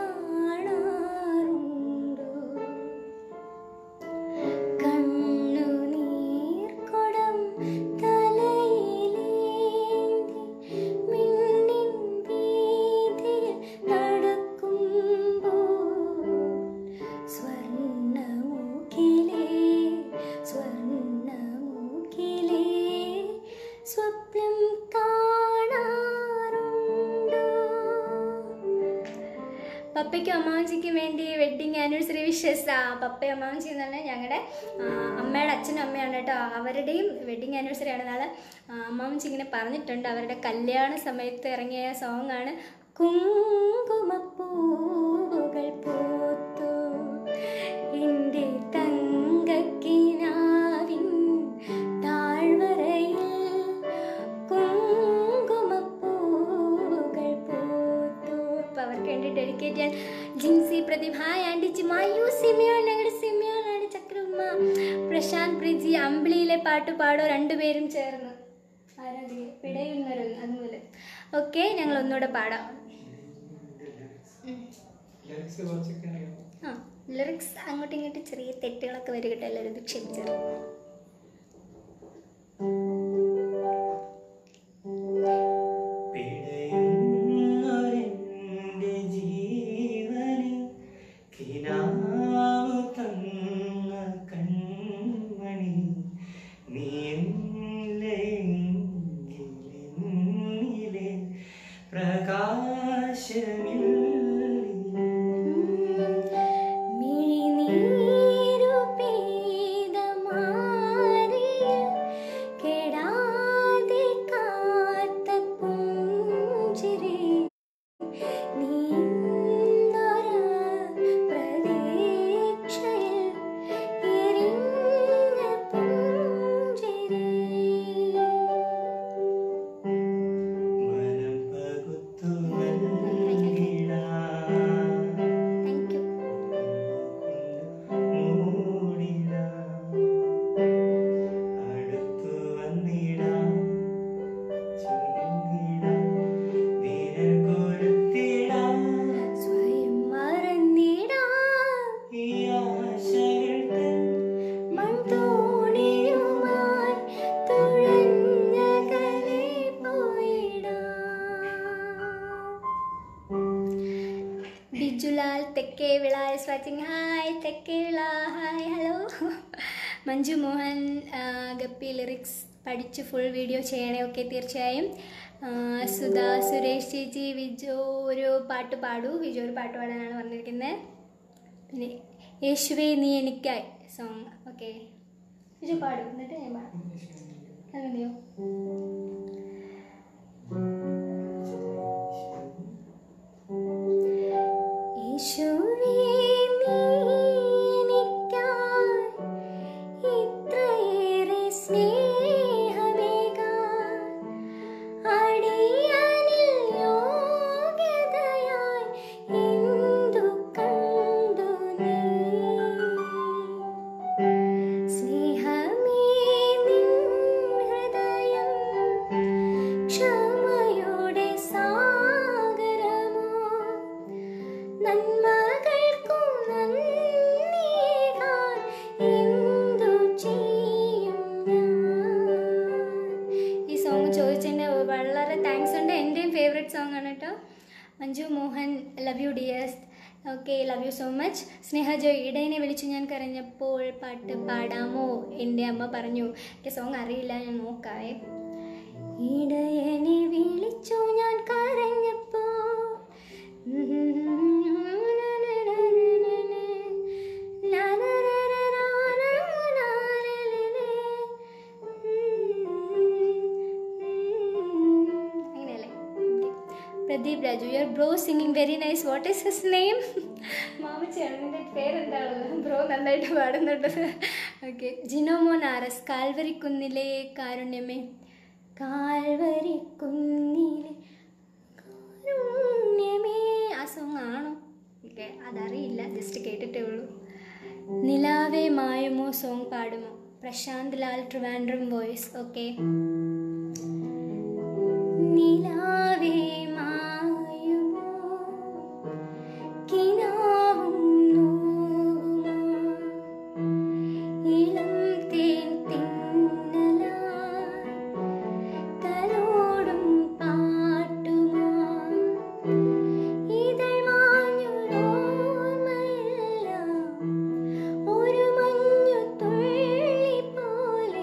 കാണാറുണ്ടോ കണ്ണുനീർ കുടം തലയിലേന്തി മിന്നിൻ വീതിയിൽ നടക്കുമ്പോൾ സ്വർണ്ണമുഖിലേ സ്വർണ്ണമുഖിലേ സ്വപ്നം കാണാറുണ്ടോ പപ്പയ്ക്കും അമ്മാവഞ്ചിക്കും വേണ്ടി വെഡ്ഡിങ് ആനിവേഴ്സറി വിഷസ് ആ പപ്പയും അമ്മാവഞ്ചി എന്ന് പറഞ്ഞാൽ ഞങ്ങളുടെ അമ്മയുടെ അച്ഛനും അമ്മയാണ് കേട്ടോ അവരുടെയും വെഡ്ഡിങ് ആനിവേഴ്സറി ആണ് നാളെ ആ, അമ്മാവഞ്ചി ഇങ്ങനെ പറഞ്ഞിട്ടുണ്ട് അവരുടെ കല്യാണ സമയത്ത് ഇറങ്ങിയ സോങ് ആണ് കുങ്കുമപ്പൂവുകൾ പൂത്തു എൻ്റെ തങ്കക്കിനാവിൻ താഴ്വരയിൽ കുങ്കുമപ്പൂവുകൾ പൂത്തു അപ്പോൾ അവർക്ക് വേണ്ടി ഡെഡിക്കേറ്റ് ചെയ്യാൻ ജിൻസി പ്രദീപ് ഹായ് ആൻറ്റി ചിമായു സിമിയോൻ ഞങ്ങളുടെ സിമിയോനാണ് ചക്രമ്മ പ്രശാന്ത് പ്രിജി അമ്പിളിയിലെ പാട്ട് പാടോ രണ്ടുപേരും ചേർന്ന് ആരാധിക പിടയുന്നവരും അതുപോലെ ഓക്കെ ഞങ്ങൾ ഒന്നുകൂടെ പാടാം ഉം. ലിറിക്സ് കുറച്ചൊക്കെ അറിയാം ആ ലിറിക്സ് അങ്ങോട്ടും ഇങ്ങോട്ടും ചെറിയ തെറ്റുകളൊക്കെ വരും കേട്ടോ എല്ലാവരും ഇത് ക്ഷമിച്ചത് പിടയുന്നൊരെൻ്റെ ജീവനിൽ കിനാവു തന്ന കൺമണി നീയില്ലെങ്കിലെന്നിലെ പ്രകാശമില്ല മിഴിനീരു പെയ്ത മാ Bijulal Thekkevila is watching hi Thekkevila hi hello Manju Mohan ആ, ഗപ്പി ലിറിക്സ് പഠിച്ച് ഫുൾ വീഡിയോ ചെയ്യണേ ഓക്കെ തീർച്ചയായും ആ, സുധാ സുരേഷ് ചേച്ചി വിജു ഒരു പാട്ട് പാടൂ വിജു ഒരു പാട്ട് പാടാനാണ് പറഞ്ഞിരിക്കുന്നത് പിന്നെ യേശുവേ നീ എനിക്കായി സോങ് ഓക്കെ വിജു പാടും എന്നിട്ട് ഞാൻ പാടാം അത് മതിയോ യേശുവേ നീ എനിക്കായി ഇത്രയേറെ സ്നേഹമേകാൻ അടിയനിൽ യോഗ്യതയായി എന്തു കണ്ടു നീ സ്നേഹമേ നിൻ ഹൃദയം ക്ഷമയുടെ സാഗരമോ നന്മകൾക്കു നന്ദിയേകാൻ എന്തു ചെയ്യും ഞാൻ ഈ സോങ് ചോദിച്ചതിന് വളരെ താങ്ക്സ് ഉണ്ട് എൻ്റെയും ഫേവറേറ്റ് സോങ് ആണ് കേട്ടോ Manju Mohan love you dears okay love you so much Sneha Joy ഇടയനെ വിളിച്ചു ഞാൻ കരഞ്ഞപ്പോൾ പാട്ട് പാടാമോ എൻ്റെ അമ്മ പറഞ്ഞു എൻ്റെ സോങ് അറിയില്ല ഞാൻ നോക്കാവേ ഇടയനെ വിളിച്ചു ഞാൻ കരഞ്ഞപ്പോ അങ്ങനെയല്ലേ Pradeep Raju your bro singing very nice what is his name മാമച്ചിയാണ് നിന്റെ പേരെന്താണല്ലോ ബ്രോ നന്നായിട്ട് പാടുന്നുണ്ട് ഓക്കെ ജിനോമോൻ ആർ എസ് കാൽവരിക്കുന്നിലെ കാരുണ്യമേ കാൽവരിക്കുന്നിലെ കാരുണ്യമേ ആ സോങ് ആണോ ഓക്കെ അതറിയില്ല ജസ്റ്റ് കേട്ടിട്ടേ ഉള്ളൂ നിലാവേ മായുമോ സോങ് പാടുമോ പ്രശാന്ത് ലാൽ ട്രിവാൻഡ്രം വോയിസ് ഓക്കെ നിലാവേ മായുമോ കിനാവും നോവുമോ ഇളം തേൻ തിന്നലായി തലോടും പാട്ടുമോ ഇതൾ മാഞ്ഞൊരോർമ്മയെല്ലാം ഒരു മഞ്ഞു തുള്ളി പോലെ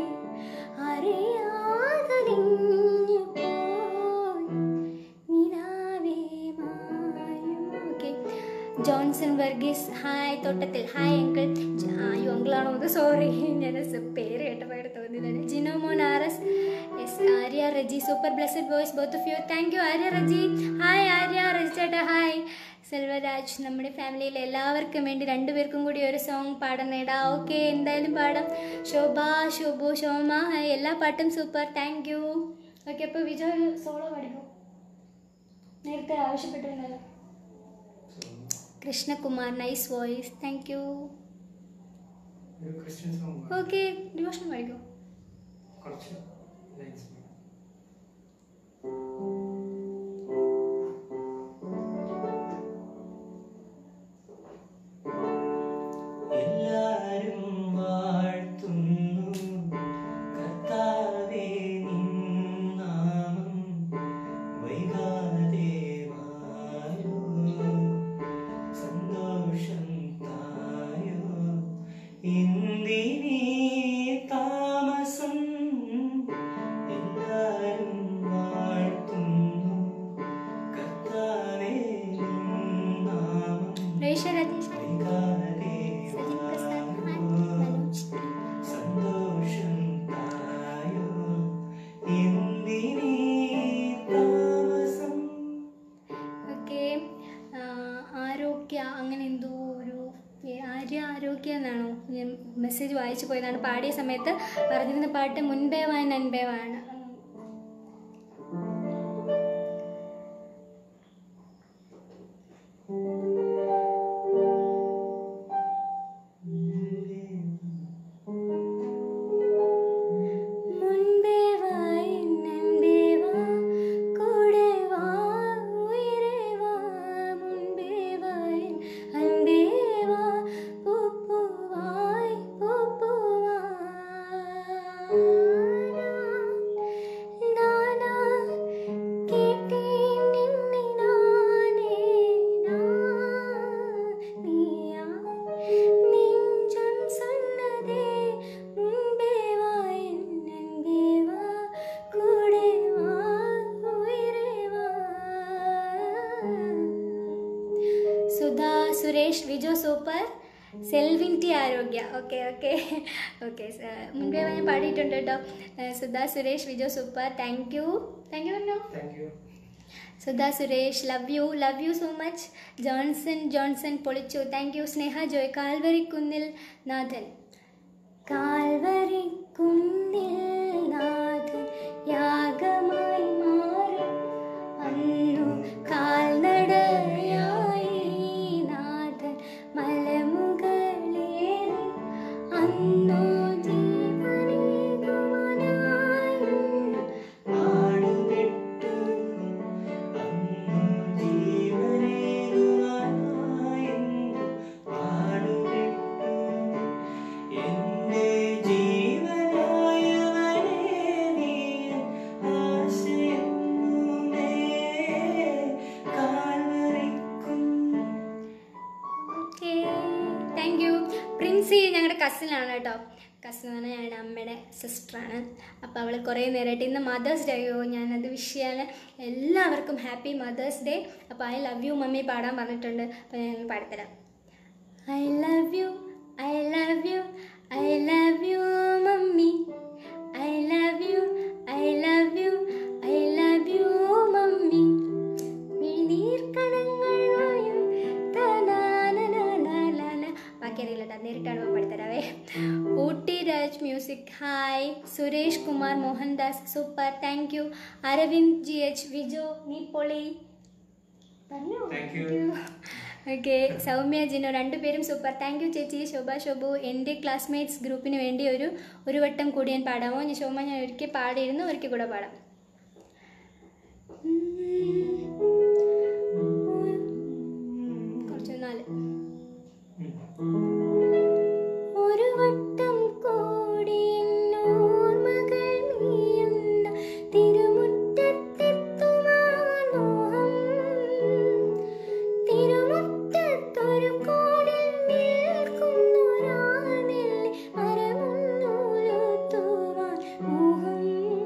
അറിയാതലിഞ്ഞു പോയി നിലാവേ മായും okay Johnson Varghese hi Thottathil hi uncle അയ്യോ അങ്കിളാണോ അത് സോറി ഞാൻ സ- പേര് കേട്ടപ്പോൾ തോന്നിയതാണ് Jinomon R S S Arya Reji super blessed voice both of you thank you Arya Reji hi Arya Reji ചേട്ടാ ഹായ് സെൽവരാജ് നമ്മുടെ ഫാമിലിയിലെ എല്ലാവർക്കും വേണ്ടി രണ്ടുപേർക്കും കൂടി ഒരു സോങ് പാടുന്നേടാ ഓക്കെ എന്തായാലും പാടാം ശോഭ ശോഭു ശോമ ഹായ് എല്ലാ പാട്ടും സൂപ്പർ താങ്ക് യു ഓക്കെ അപ്പോൾ വിജയ് ഒരു സോളോ പഠിക്കും നേരത്തെ ആവശ്യപ്പെട്ടിരുന്നല്ലോ Krishnakumar nice voice thank you ഒരു ക്രിസ്ത്യൻ സോങ് ഓക്കെ ഡിവോഷൻ പഠിക്കും കുറച്ച് ലൈൻസ് എല്ലാരും വാഴ്ത്തുന്നു കർത്താവേ നിൻ നാമം വൈകാതെ വായോ സന്തോഷം തായോ എന്തിനീ താമസം എല്ലാരും വാഴ്ത്തുന്നു കർത്താവേ നിൻ നാമം രേഷ രതീഷ് വൈകാതെ സജിത് പ്രസാദ് ഹായ് വായോ മനോജ് സന്തോഷം തായോ എന്തിനീ താമസം ഓക്കെ ആരോഗ്യ അങ്ങനെ എന്തോ ഒരു ഏ, ആര്യ ആരോഗ്യ എന്നാണോ ഞാൻ മെസ്സേജ് വായിച്ചു പോയതാണ് പാടിയ സമയത്ത് പറഞ്ഞിരുന്ന പാട്ട് മുൻപേ വാൻ അൻപേ വാണ് മുൻപേ വാ നൻപേ വാ കൂടെ വാ ഉയരേ വാ മുൻപേ വാ അൻപേ വാ പൂപ്പൂവായി പൂപ്പൂവാ നാനാ കേട്ടേൻ നിന്നെ നാനേ നാനേ Suresh Viju super Selvin T Arokya okay okay okay മുൻപേ ഞാൻ പാടിയിട്ടുണ്ട് കേട്ടോ ഏഹ് Sudha Suresh Viju super thank you thank you പറഞ്ഞോ thank you Sudha Suresh love you love you so much Johnson Johnson പൊളിച്ചു thank you Sneha Joy Calvary കുന്നിൽ നാഥൻ കാൽവരി കുന്നിൽ നാഥൻ യാഗമായി മാറി അന്നു കാൽനടയായി നാഥൻ മലമുകളേറി അന്നു ജീവനേകുവാനായി പാടുപെട്ടു അന്നു ജീവനേകുവാനായെന്നു പാടുപെട്ടു എന്റെ ജീവനായവനേ നീ ആശയെന്നുമേ കാൽവരിക്കുന്നു ഓക്കെ താങ്ക് യു പ്രിൻസി ഞങ്ങളുടെ കസിനാണ് കേട്ടോ കസിൻ എന്ന് പറഞ്ഞാൽ ഞങ്ങളുടെ അമ്മയുടെ സിസ്റ്ററാണ് അപ്പോൾ അവൾ കുറേ നേരമായിട്ട് ഇന്ന് മദേഴ്സ് ഡേ ആയോ ഞാനത് വിഷ് ചെയ്യാൻ എല്ലാവർക്കും ഹാപ്പി മദേഴ്സ് ഡേ അപ്പോൾ ഐ ലവ് യു മമ്മി പാടാൻ പറഞ്ഞിട്ടുണ്ട് അപ്പോൾ ഞാൻ പാടിത്തരാം I love you I love you I love you mummy I love you I love you I love you mummy നീർക്കണങ്ങൾ വായും തനാനനാനാനാന. ബാക്കി അറിയില്ല കേട്ടോ നേരിട്ടാണ് പാടിത്തരാവേ Ooty Raj music hi Suresh Kumar Mohandas super thank you Aravind G H Vijo നീ പൊളി പറഞ്ഞോ Thank you. Okay Soumya Jino രണ്ടുപേരും സൂപ്പർ താങ്ക് യു ചേച്ചി ശോഭ ശോഭു എൻ്റെ ക്ലാസ്മേറ്റ്സ് ഗ്രൂപ്പിന് വേണ്ടി ഒരു ഒരു വട്ടം കൂടി ഞാൻ പാടാമോ ഞാൻ ശോഭ ഞാൻ ഒരിക്കൽ പാടിയിരുന്നു ഒരിക്കൽ കൂടെ പാടാം കുറച്ച് നാല് ഒരു വട്ടം കൂടി എന്നോർമകൾ നീയുന്ന തിരുമുറ്റത്തെത്തുവാൻ മോഹം. തിരുമുറ്റത്തൊരു കോണിൽ നിൽക്കുന്നൊരാളിൽ മരമുന്നൂലുത്തുവാൻ മോഹം.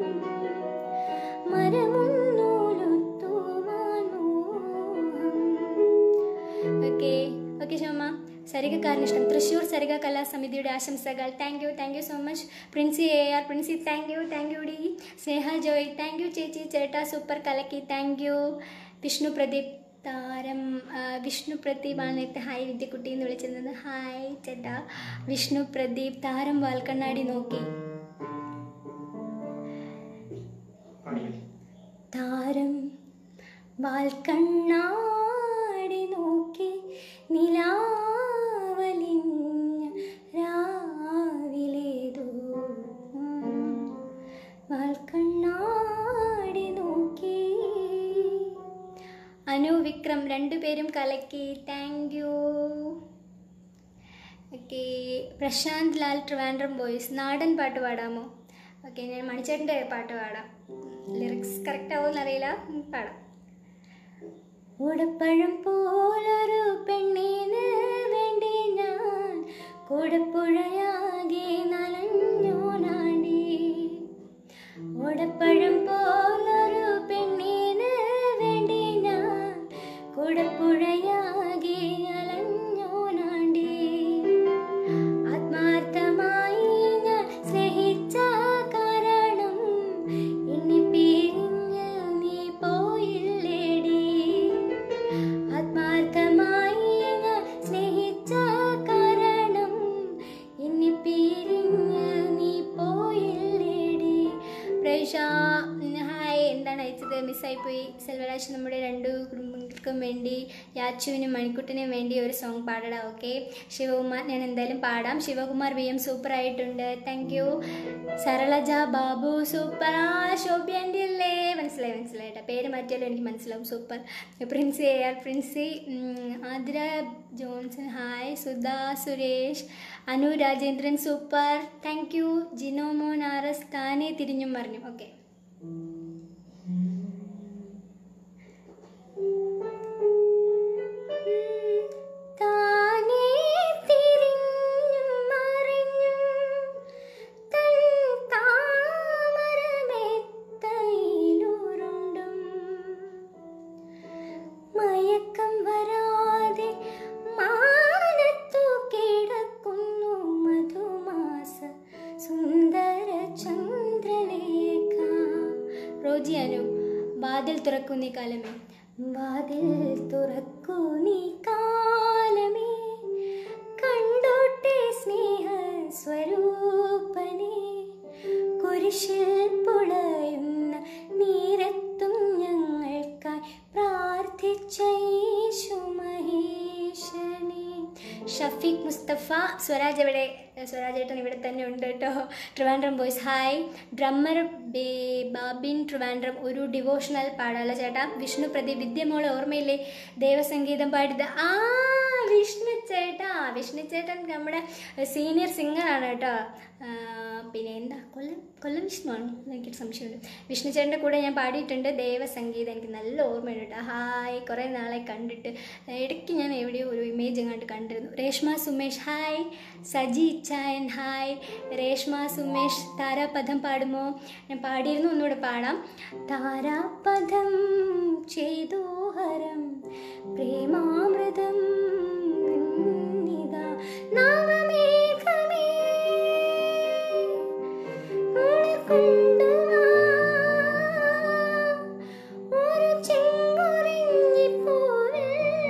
മരമുന്നൂലുത്തുവാൻ മോഹം. ഓക്കെ ഓക്കെ ശോമ സരികക്കാരന് ഇഷ്ടം തൃശ്ശൂർ സരിക കലാസമിതിയുടെ ആശംസകൾ thank you thank you so much Princy A R Princy thank you thank you D Sneha Joy thank you ചേച്ചി ചേട്ടാ സൂപ്പർ കലക്കി താങ്ക് യു വിഷ്ണു പ്രദീപ് താരം ആ, വിഷ്ണു പ്രദീപാണ് നേരത്തെ ഹായ് വിദ്യക്കുട്ടി എന്ന് വിളിച്ചിരുന്നത് ഹായ് ചേട്ടാ വിഷ്ണു പ്രദീപ് താരം വാൽക്കണ്ണാടി നോക്കി പാടില്ലേ താരം വാൽക്കണ്ണാടി നോക്കി നിലാവലിഞ്ഞ രാവിലേതോ വാൽക്കണ്ണാടി നോക്കി അനു വിക്രം രണ്ടുപേരും കലക്കി thank you okay Prashanth Lal Trivandrum boys നാടൻ പാട്ട് പാടാമോ ഓക്കെ ഞാൻ മണിച്ചേട്ടൻ്റെ പാട്ട് പാടാം ലിറിക്സ് കറക്റ്റ് ആവുമെന്ന് അറിയില്ല ഉം, പാടാം ഓടപ്പഴം പോലൊരു പെണ്ണിന് വേണ്ടി ഞാൻ കൂടപ്പുഴയാകെ നനഞ്ഞോനാണ്ടി ഓടപ്പഴം പോലൊരു പെണ്ണിന് വേണ്ടി ഞാൻ കൂടപ്പുഴയാകെ അലഞ്ഞോനാണ്ടി ആത്മാർത്ഥമായി ഞാൻ സ്നേഹിച്ച കാരണം എന്നെ പിരിഞ്ഞ് നീ പോയില്ലേടി ആത്മാർത്ഥമായി ഞാൻ സ്നേഹിച്ച കാരണം എന്നെ പിരിഞ്ഞ് നീ പോയില്ലേടി പ്രേഷ ഹായ് എന്താണ് അയച്ചത് മിസ്സായിപ്പോയി സെൽവരാജ് നമ്മുടെ രണ്ടു കുടുംബങ്ങൾക്കും വേണ്ടി യാച്ചുവിനും മണിക്കുട്ടിനും വേണ്ടി ഒരു സോങ് പാടടാ ഓക്കെ ശിവകുമാർ ഞാൻ എന്തായാലും പാടാം ശിവകുമാർ വി എം സൂപ്പർ ആയിട്ടുണ്ട് thank you Saralaja Babu super ആ ശോഭി ആൻറ്റി അല്ലേ മനസ്സിലായി മനസ്സിലായി കേട്ടോ പേര് മാറ്റിയാലും എനിക്ക് മനസ്സിലാവും super Princy A R Princy ഉം, Athira Johnson hi Sudha Suresh Anu Rajendran super thank you Jinomon R S താനെ തിരിഞ്ഞും പറഞ്ഞു ഓക്കെ താനേ തിരിഞ്ഞും മറിഞ്ഞും തൻ താമരമെത്തയിലുരുണ്ടും മയക്കം വരാതെ മാ തുറക്കൂ നീ കാലമേ വാതിൽ തുറക്കൂ നീ കാലമേ കണ്ടോട്ടെ സ്നേഹ സ്വരൂപനെ കുരിശിൽ പൊളയുന്ന നീരത്തും ഞങ്ങൾക്കായി പ്രാർത്ഥിച്ച യേശു മഹേശനെ ഷഫീഖ് മുസ്തഫ സ്വരാജ് എവിടെ സ്വരാജ് ഏട്ടൻ ഇവിടെ തന്നെ ഉണ്ട് കേട്ടോ ട്രിവാൻഡ്രം ബോയ്സ് ഹായ് ഡ്രമ്മർ ബേ ബാബിൻ ട്രിവാൻഡ്രം ഒരു ഡിവോഷണൽ പാടാലോ ചേട്ടാ വിഷ്ണു പ്രദീപ് വിദ്യമോളെ ഓർമ്മയില്ലേ ദേവസംഗീതം പാടിയത് ആ വിഷ്ണു ചേട്ടാ വിഷ്ണു ചേട്ടൻ നമ്മുടെ സീനിയർ സിംഗറാണ് കേട്ടോ ആ, പിന്നെ എന്താ കൊല്ലം കൊല്ലം വിഷ്ണു ആണോ എനിക്കൊരു സംശയമുണ്ട് വിഷ്ണു ചേട്ടൻ്റെ കൂടെ ഞാൻ പാടിയിട്ടുണ്ട് ദേവസംഗീതം എനിക്ക് നല്ല ഓർമ്മയുണ്ട് കേട്ടോ ഹായ് കുറേ നാളെ കണ്ടിട്ട് ഇടയ്ക്ക് ഞാൻ എവിടെയോ ഒരു ഇമേജ് കണ്ട് കണ്ടിരുന്നു രേഷ്മ സുമേഷ് ഹായ് സജി ഇച്ചായൻ ഹായ് രേഷ്മ സുമേഷ് താരാപദം പാടുമോ ഞാൻ പാടിയിരുന്നു ഒന്നുകൂടെ പാടാം താരാപദം ചേതോഹരം പ്രേമാമൃതം നിന്നിതാ നവമേഘമേ ഉണർകൊണ്ടുവാ ഒരു ചെങ്കുറിഞ്ഞിപ്പൂവിൽ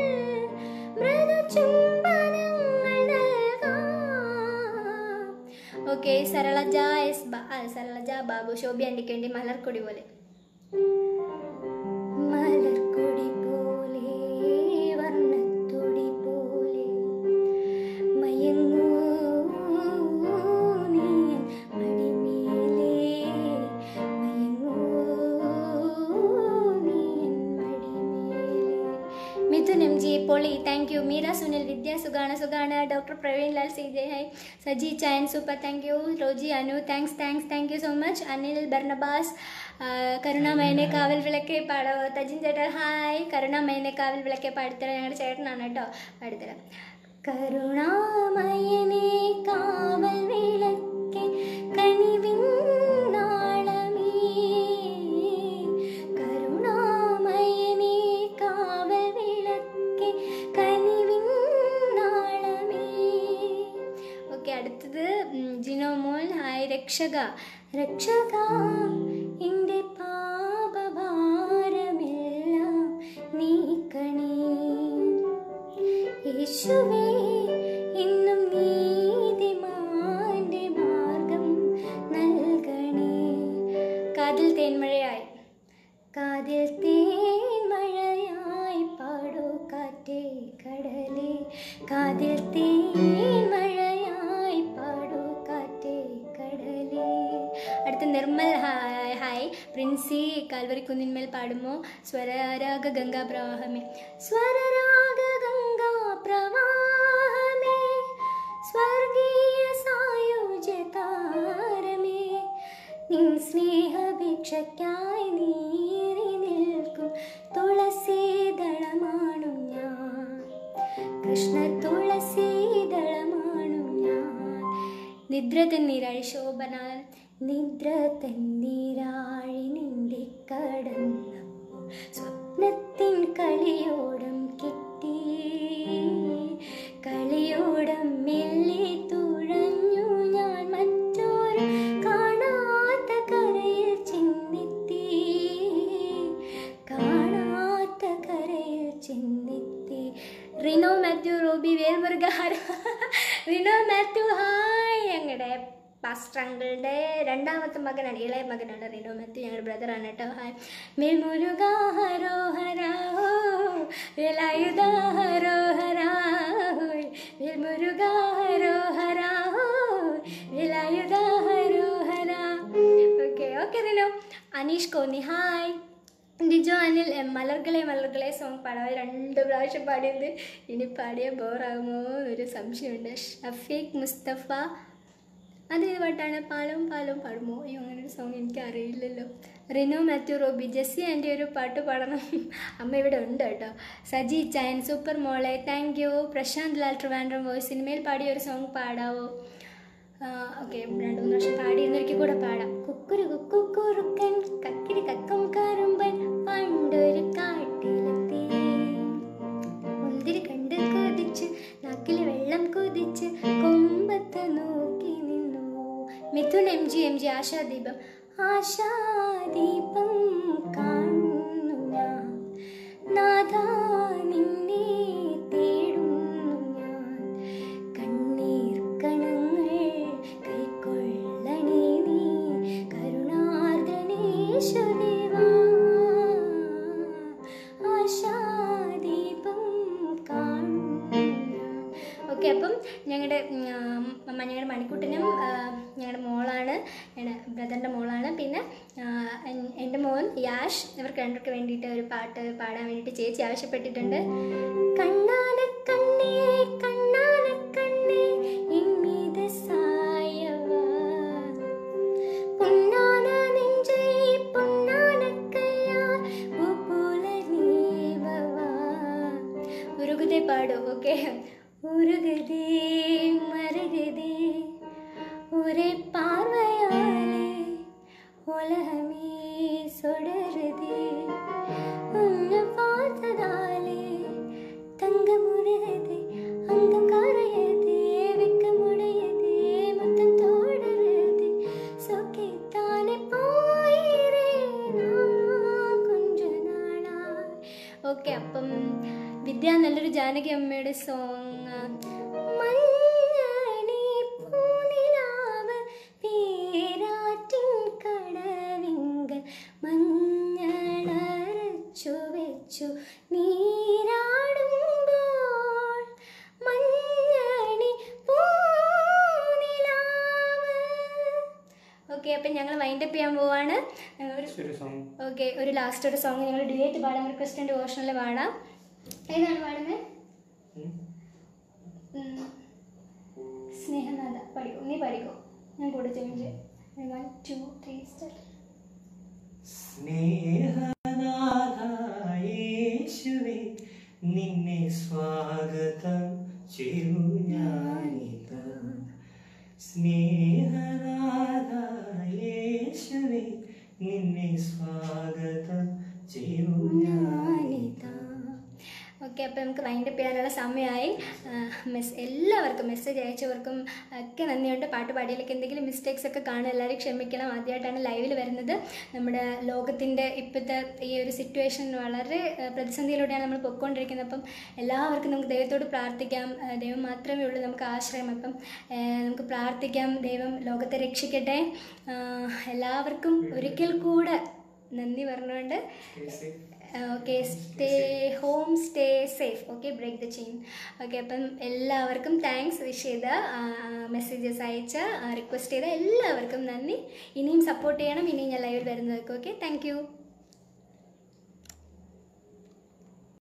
മൃദുചുംബനങ്ങൾ നൽകാം. ഓക്കെ സരളജ എസ് ബ ആ, സരളജ ബാബു ശോഭി ആൻറ്റിക്ക് വേണ്ടി മലർക്കൊടി പോലെ മലർക്കൊടി പോലെ വർണ്ണത്തൊടി പോലെ മയങ്ങൂ നീയൻ മടിമേലേ മയങ്ങൂ നീയൻ മടിമേലേ മിഥുൻ എം ജി പൊളി താങ്ക് യു മീര സുനിൽ വിദ്യ സുഗാണ് സുഗാണ് doctor Praveen Lal C J hi Saji ചായൻ super thank you Roji Anu thanks thanks thank you so much Anil Barnabas കരുണാമയനെ കാവൽ വിളക്കെ പാടോ തജിൻ ചേട്ടൻ ഹായ് കരുണാമയനെ കാവൽ വിളക്കെ പാടിത്തരാം ഞങ്ങളുടെ ചേട്ടനാണ് കേട്ടോ പാടിത്തരാം കരുണാമയനെ കാവൽ വിളക്കെ കനിവിൻ നാളമേ കരുണാമയനെ കാവൽ വിളക്കെ കനിവിൻ നാളമേ ഓക്കെ അടുത്തത് ഉം, ജിനോ മോൾ ഹായ് രക്ഷക രക്ഷക എൻ്റെ പാപഭാരമെല്ലാം നീക്കണേ യേശുവേ ഇന്നും നീതിമാന്റെ മാർഗം നൽകണേ കാതിൽ തേന്മഴയായി കാതിൽ തേന്മഴയായി പാടൂ കാറ്റേ കടലേ കാതിൽ തേന്മഴയായി പാടൂ കാറ്റേ കടലേ അടുത്ത Nirmal hi hi Princy Calvary കുന്നിന്മേൽ പാടുമോ സ്വരരാഗ ഗംഗാ പ്രവാഹമേ സ്വരരാഗ ഗംഗാ പ്രവാഹമേ സ്വർഗീയ സായുജതാരമേ നിൻ സ്നേഹഭിക്ഷയ്ക്കായി നീറി നിൽക്കും തുളസീദളമാണു ഞാൻ കൃഷ്ണ തുളസീദളമാണു ഞാൻ നിദ്ര തന്നീരാഴി ശോഭനാൽ നിദ്ര തന്നീരാഴി നിന്റെ കടന്നപ്പോൾ സ്വപ്നത്തിൻ കളിയോടം കിട്ടി കളിയോടം മെല്ലെ തുഴഞ്ഞു ഞാൻ മറ്റൊരു കാണാത്ത കരയിൽ ചെന്നെത്തി കാണാത്ത കരയിൽ ചെന്നെത്തി റിനോ മാത്യു റോബി വേൽമുരുക റിനോ മാത്യു ഹായ് ഞങ്ങളുടെ പാസ്റ്റർ അങ്കിളുടെ രണ്ടാമത്തെ മകനാണ് ഇളയ മകനാണ് റിനോ മാത്യു ഞങ്ങളുടെ ബ്രദറാണ് കേട്ടോ ഹായ് മേൽമുരുക ഹരോ ഹരാ വേലായുധ ഹരോ ഹരാ വേൽമുരുക ഹരോ ഹരാ വേലായുധ ഹരോ ഹരാ okay okay Rino Aneesh Konni hi Dijo Anil എം, മലർകളെ മലർകളെ സോങ് പാടാം അത് രണ്ട് പ്രാവശ്യം പാടിയത് ഇനി പാടിയ ബോറാകുമോ എന്നൊരു സംശയമുണ്ട് ഷഫീഖ് മുസ്തഫ അത് ഏത് പാട്ടാണ് പാലവും പാലവും പാടുമോ അയ്യോ അങ്ങനെ ഒരു സോങ് എനിക്ക് അറിയില്ലല്ലോ റിനോ മാത്യു റോബി ജെസ്സി എൻ്റെ ഒരു പാട്ട് പാടണം അമ്മ ഇവിടെ ഉണ്ട് കേട്ടോ സജി ചായൻ സൂപ്പർ മോളെ thank you Prashanth Lal Trivandrum voice സിനിമയിൽ പാടിയ ഒരു സോങ് പാടാവോ ഓക്കെ രണ്ട് മൂന്ന് വർഷം പാടിയിരുന്നൊരിക്കൽ കൂടെ പാടാം കുക്കുരു കുക്കു കുറുക്കൻ കക്കിരി കക്കും കറുമ്പൻ പണ്ടൊരു കാട്ടിലെത്തി മുന്തിരി കണ്ട് കൊതിച്ച് നാക്കിൽ വെള്ളം കൊതിച്ച് കൊമ്പത്ത് നോക്കി നിന്നു Mithun M G M G ആശാദീപം ആശാദീപം കാണുന്നു ഞാൻ ഓക്കെ അപ്പം ഞങ്ങളുടെ ഞങ്ങളുടെ മണിക്കുട്ടനും ആ, ഞങ്ങളുടെ മോളാണ് ഞങ്ങളുടെ ബ്രദറിൻ്റെ മോളാണ് പിന്നെ ആ, എൻ- എൻ്റെ മോൻ യാഷ് ഇവർക്ക് രണ്ടർക്ക് വേണ്ടിയിട്ട് ഒരു പാട്ട് പാടാൻ വേണ്ടിയിട്ട് ചേച്ചി ആവശ്യപ്പെട്ടിട്ടുണ്ട് കണ്ണാന കണ്ണേ കണ്ണാന കണ്ണേ ഇമ്മീത് സായവാ பொன்னான நெஞ்சை பொன்னான கையால் பூ போல நீவவா உருகுதே பாடு ஓகே உருகுதே மருகுதே ஒரே பார்வையாலே உலகமே சுடருதே உன்னை பார்த்ததாலே தங்கம் உருகுதே அங்கம் கரையதே வெக்க முடியதே முத்தம் தோடுறதே சொக்கித்தானே പോയിരേ കൊഞ്ച നാളായി ഓക്കെ അപ്പം വിദ്യ നല്ലൊരു ജാനകി അമ്മയുടെ സോങ് മഞ്ഞണി പൂനിലാവ് പേരാറ്റിൻ കടവിങ്കൽ മഞ്ഞളരച്ചു വെച്ചു നീരാടുമ്പോൾ മഞ്ഞണി പൂനിലാവ് ഓക്കെ അപ്പം ഞങ്ങൾ വൈൻഡപ്പ് ചെയ്യാൻ പോവാണ് ഞങ്ങൾ ഒരു ഒരു സോങ് ഓക്കെ ഒരു ലാസ്റ്റ് ഒരു സോങ് ഞങ്ങൾ ഡുവേറ്റ് പാടാം റിക്വസ്റ്റ് ഉണ്ട് ഓപ്ഷനിൽ പാടാം ഏതാണ് പാടുന്നത് സ്നേഹനാഥ പഠിക്കോ നീ പഠിക്കോ ഞാൻ കൂടെ ചോദിച്ചു വൺ ടു ത്രീ സ്റ്റാർട്ട് സ്നേഹനാഥയേശുവേ നിന്നെ സ്വാഗതം ചെയ്യൂ ഞാനിതാ സ്നേഹനാഥയേശുവേ നിന്നെ സ്വാഗതം ചെയ്യൂ ഞാനിതാ ഓക്കെ അപ്പോൾ നമുക്ക് വൈൻഡപ്പ് ചെയ്യാനുള്ള സമയമായി മെസ് എല്ലാവർക്കും മെസ്സേജ് അയച്ചവർക്കും ഒക്കെ നന്ദിയുണ്ട് പാട്ട് പാടിയിലേക്ക് എന്തെങ്കിലും മിസ്റ്റേക്സ് ഒക്കെ കാണും എല്ലാവരും ക്ഷമിക്കണം ആദ്യമായിട്ടാണ് ലൈവിൽ വരുന്നത് നമ്മുടെ ലോകത്തിൻ്റെ ഇപ്പോഴത്തെ ഈ ഒരു സിറ്റുവേഷൻ വളരെ ആ, പ്രതിസന്ധിയിലൂടെയാണ് നമ്മൾ പൊയ്ക്കൊണ്ടിരിക്കുന്നത് അപ്പം എല്ലാവർക്കും നമുക്ക് ദൈവത്തോട് പ്രാർത്ഥിക്കാം ആ, ദൈവം മാത്രമേ ഉള്ളൂ നമുക്ക് ആശ്രയം അപ്പം ആ, നമുക്ക് പ്രാർത്ഥിക്കാം ദൈവം ലോകത്തെ രക്ഷിക്കട്ടെ ആ, എല്ലാവർക്കും ഒരിക്കൽ കൂടെ നന്ദി പറഞ്ഞുകൊണ്ട് okay stay home stay safe okay break the chain okay അപ്പം എല്ലാവർക്കും താങ്ക്സ് വിഷ് ചെയ്ത മെസ്സേജസ് അയച്ച റിക്വസ്റ്റ് ചെയ്ത എല്ലാവർക്കും നന്ദി ഇനിയും സപ്പോർട്ട് ചെയ്യണം ഇനിയും ഞാൻ ലൈവിൽ വരുന്നതൊക്കെ ഓക്കെ താങ്ക് യു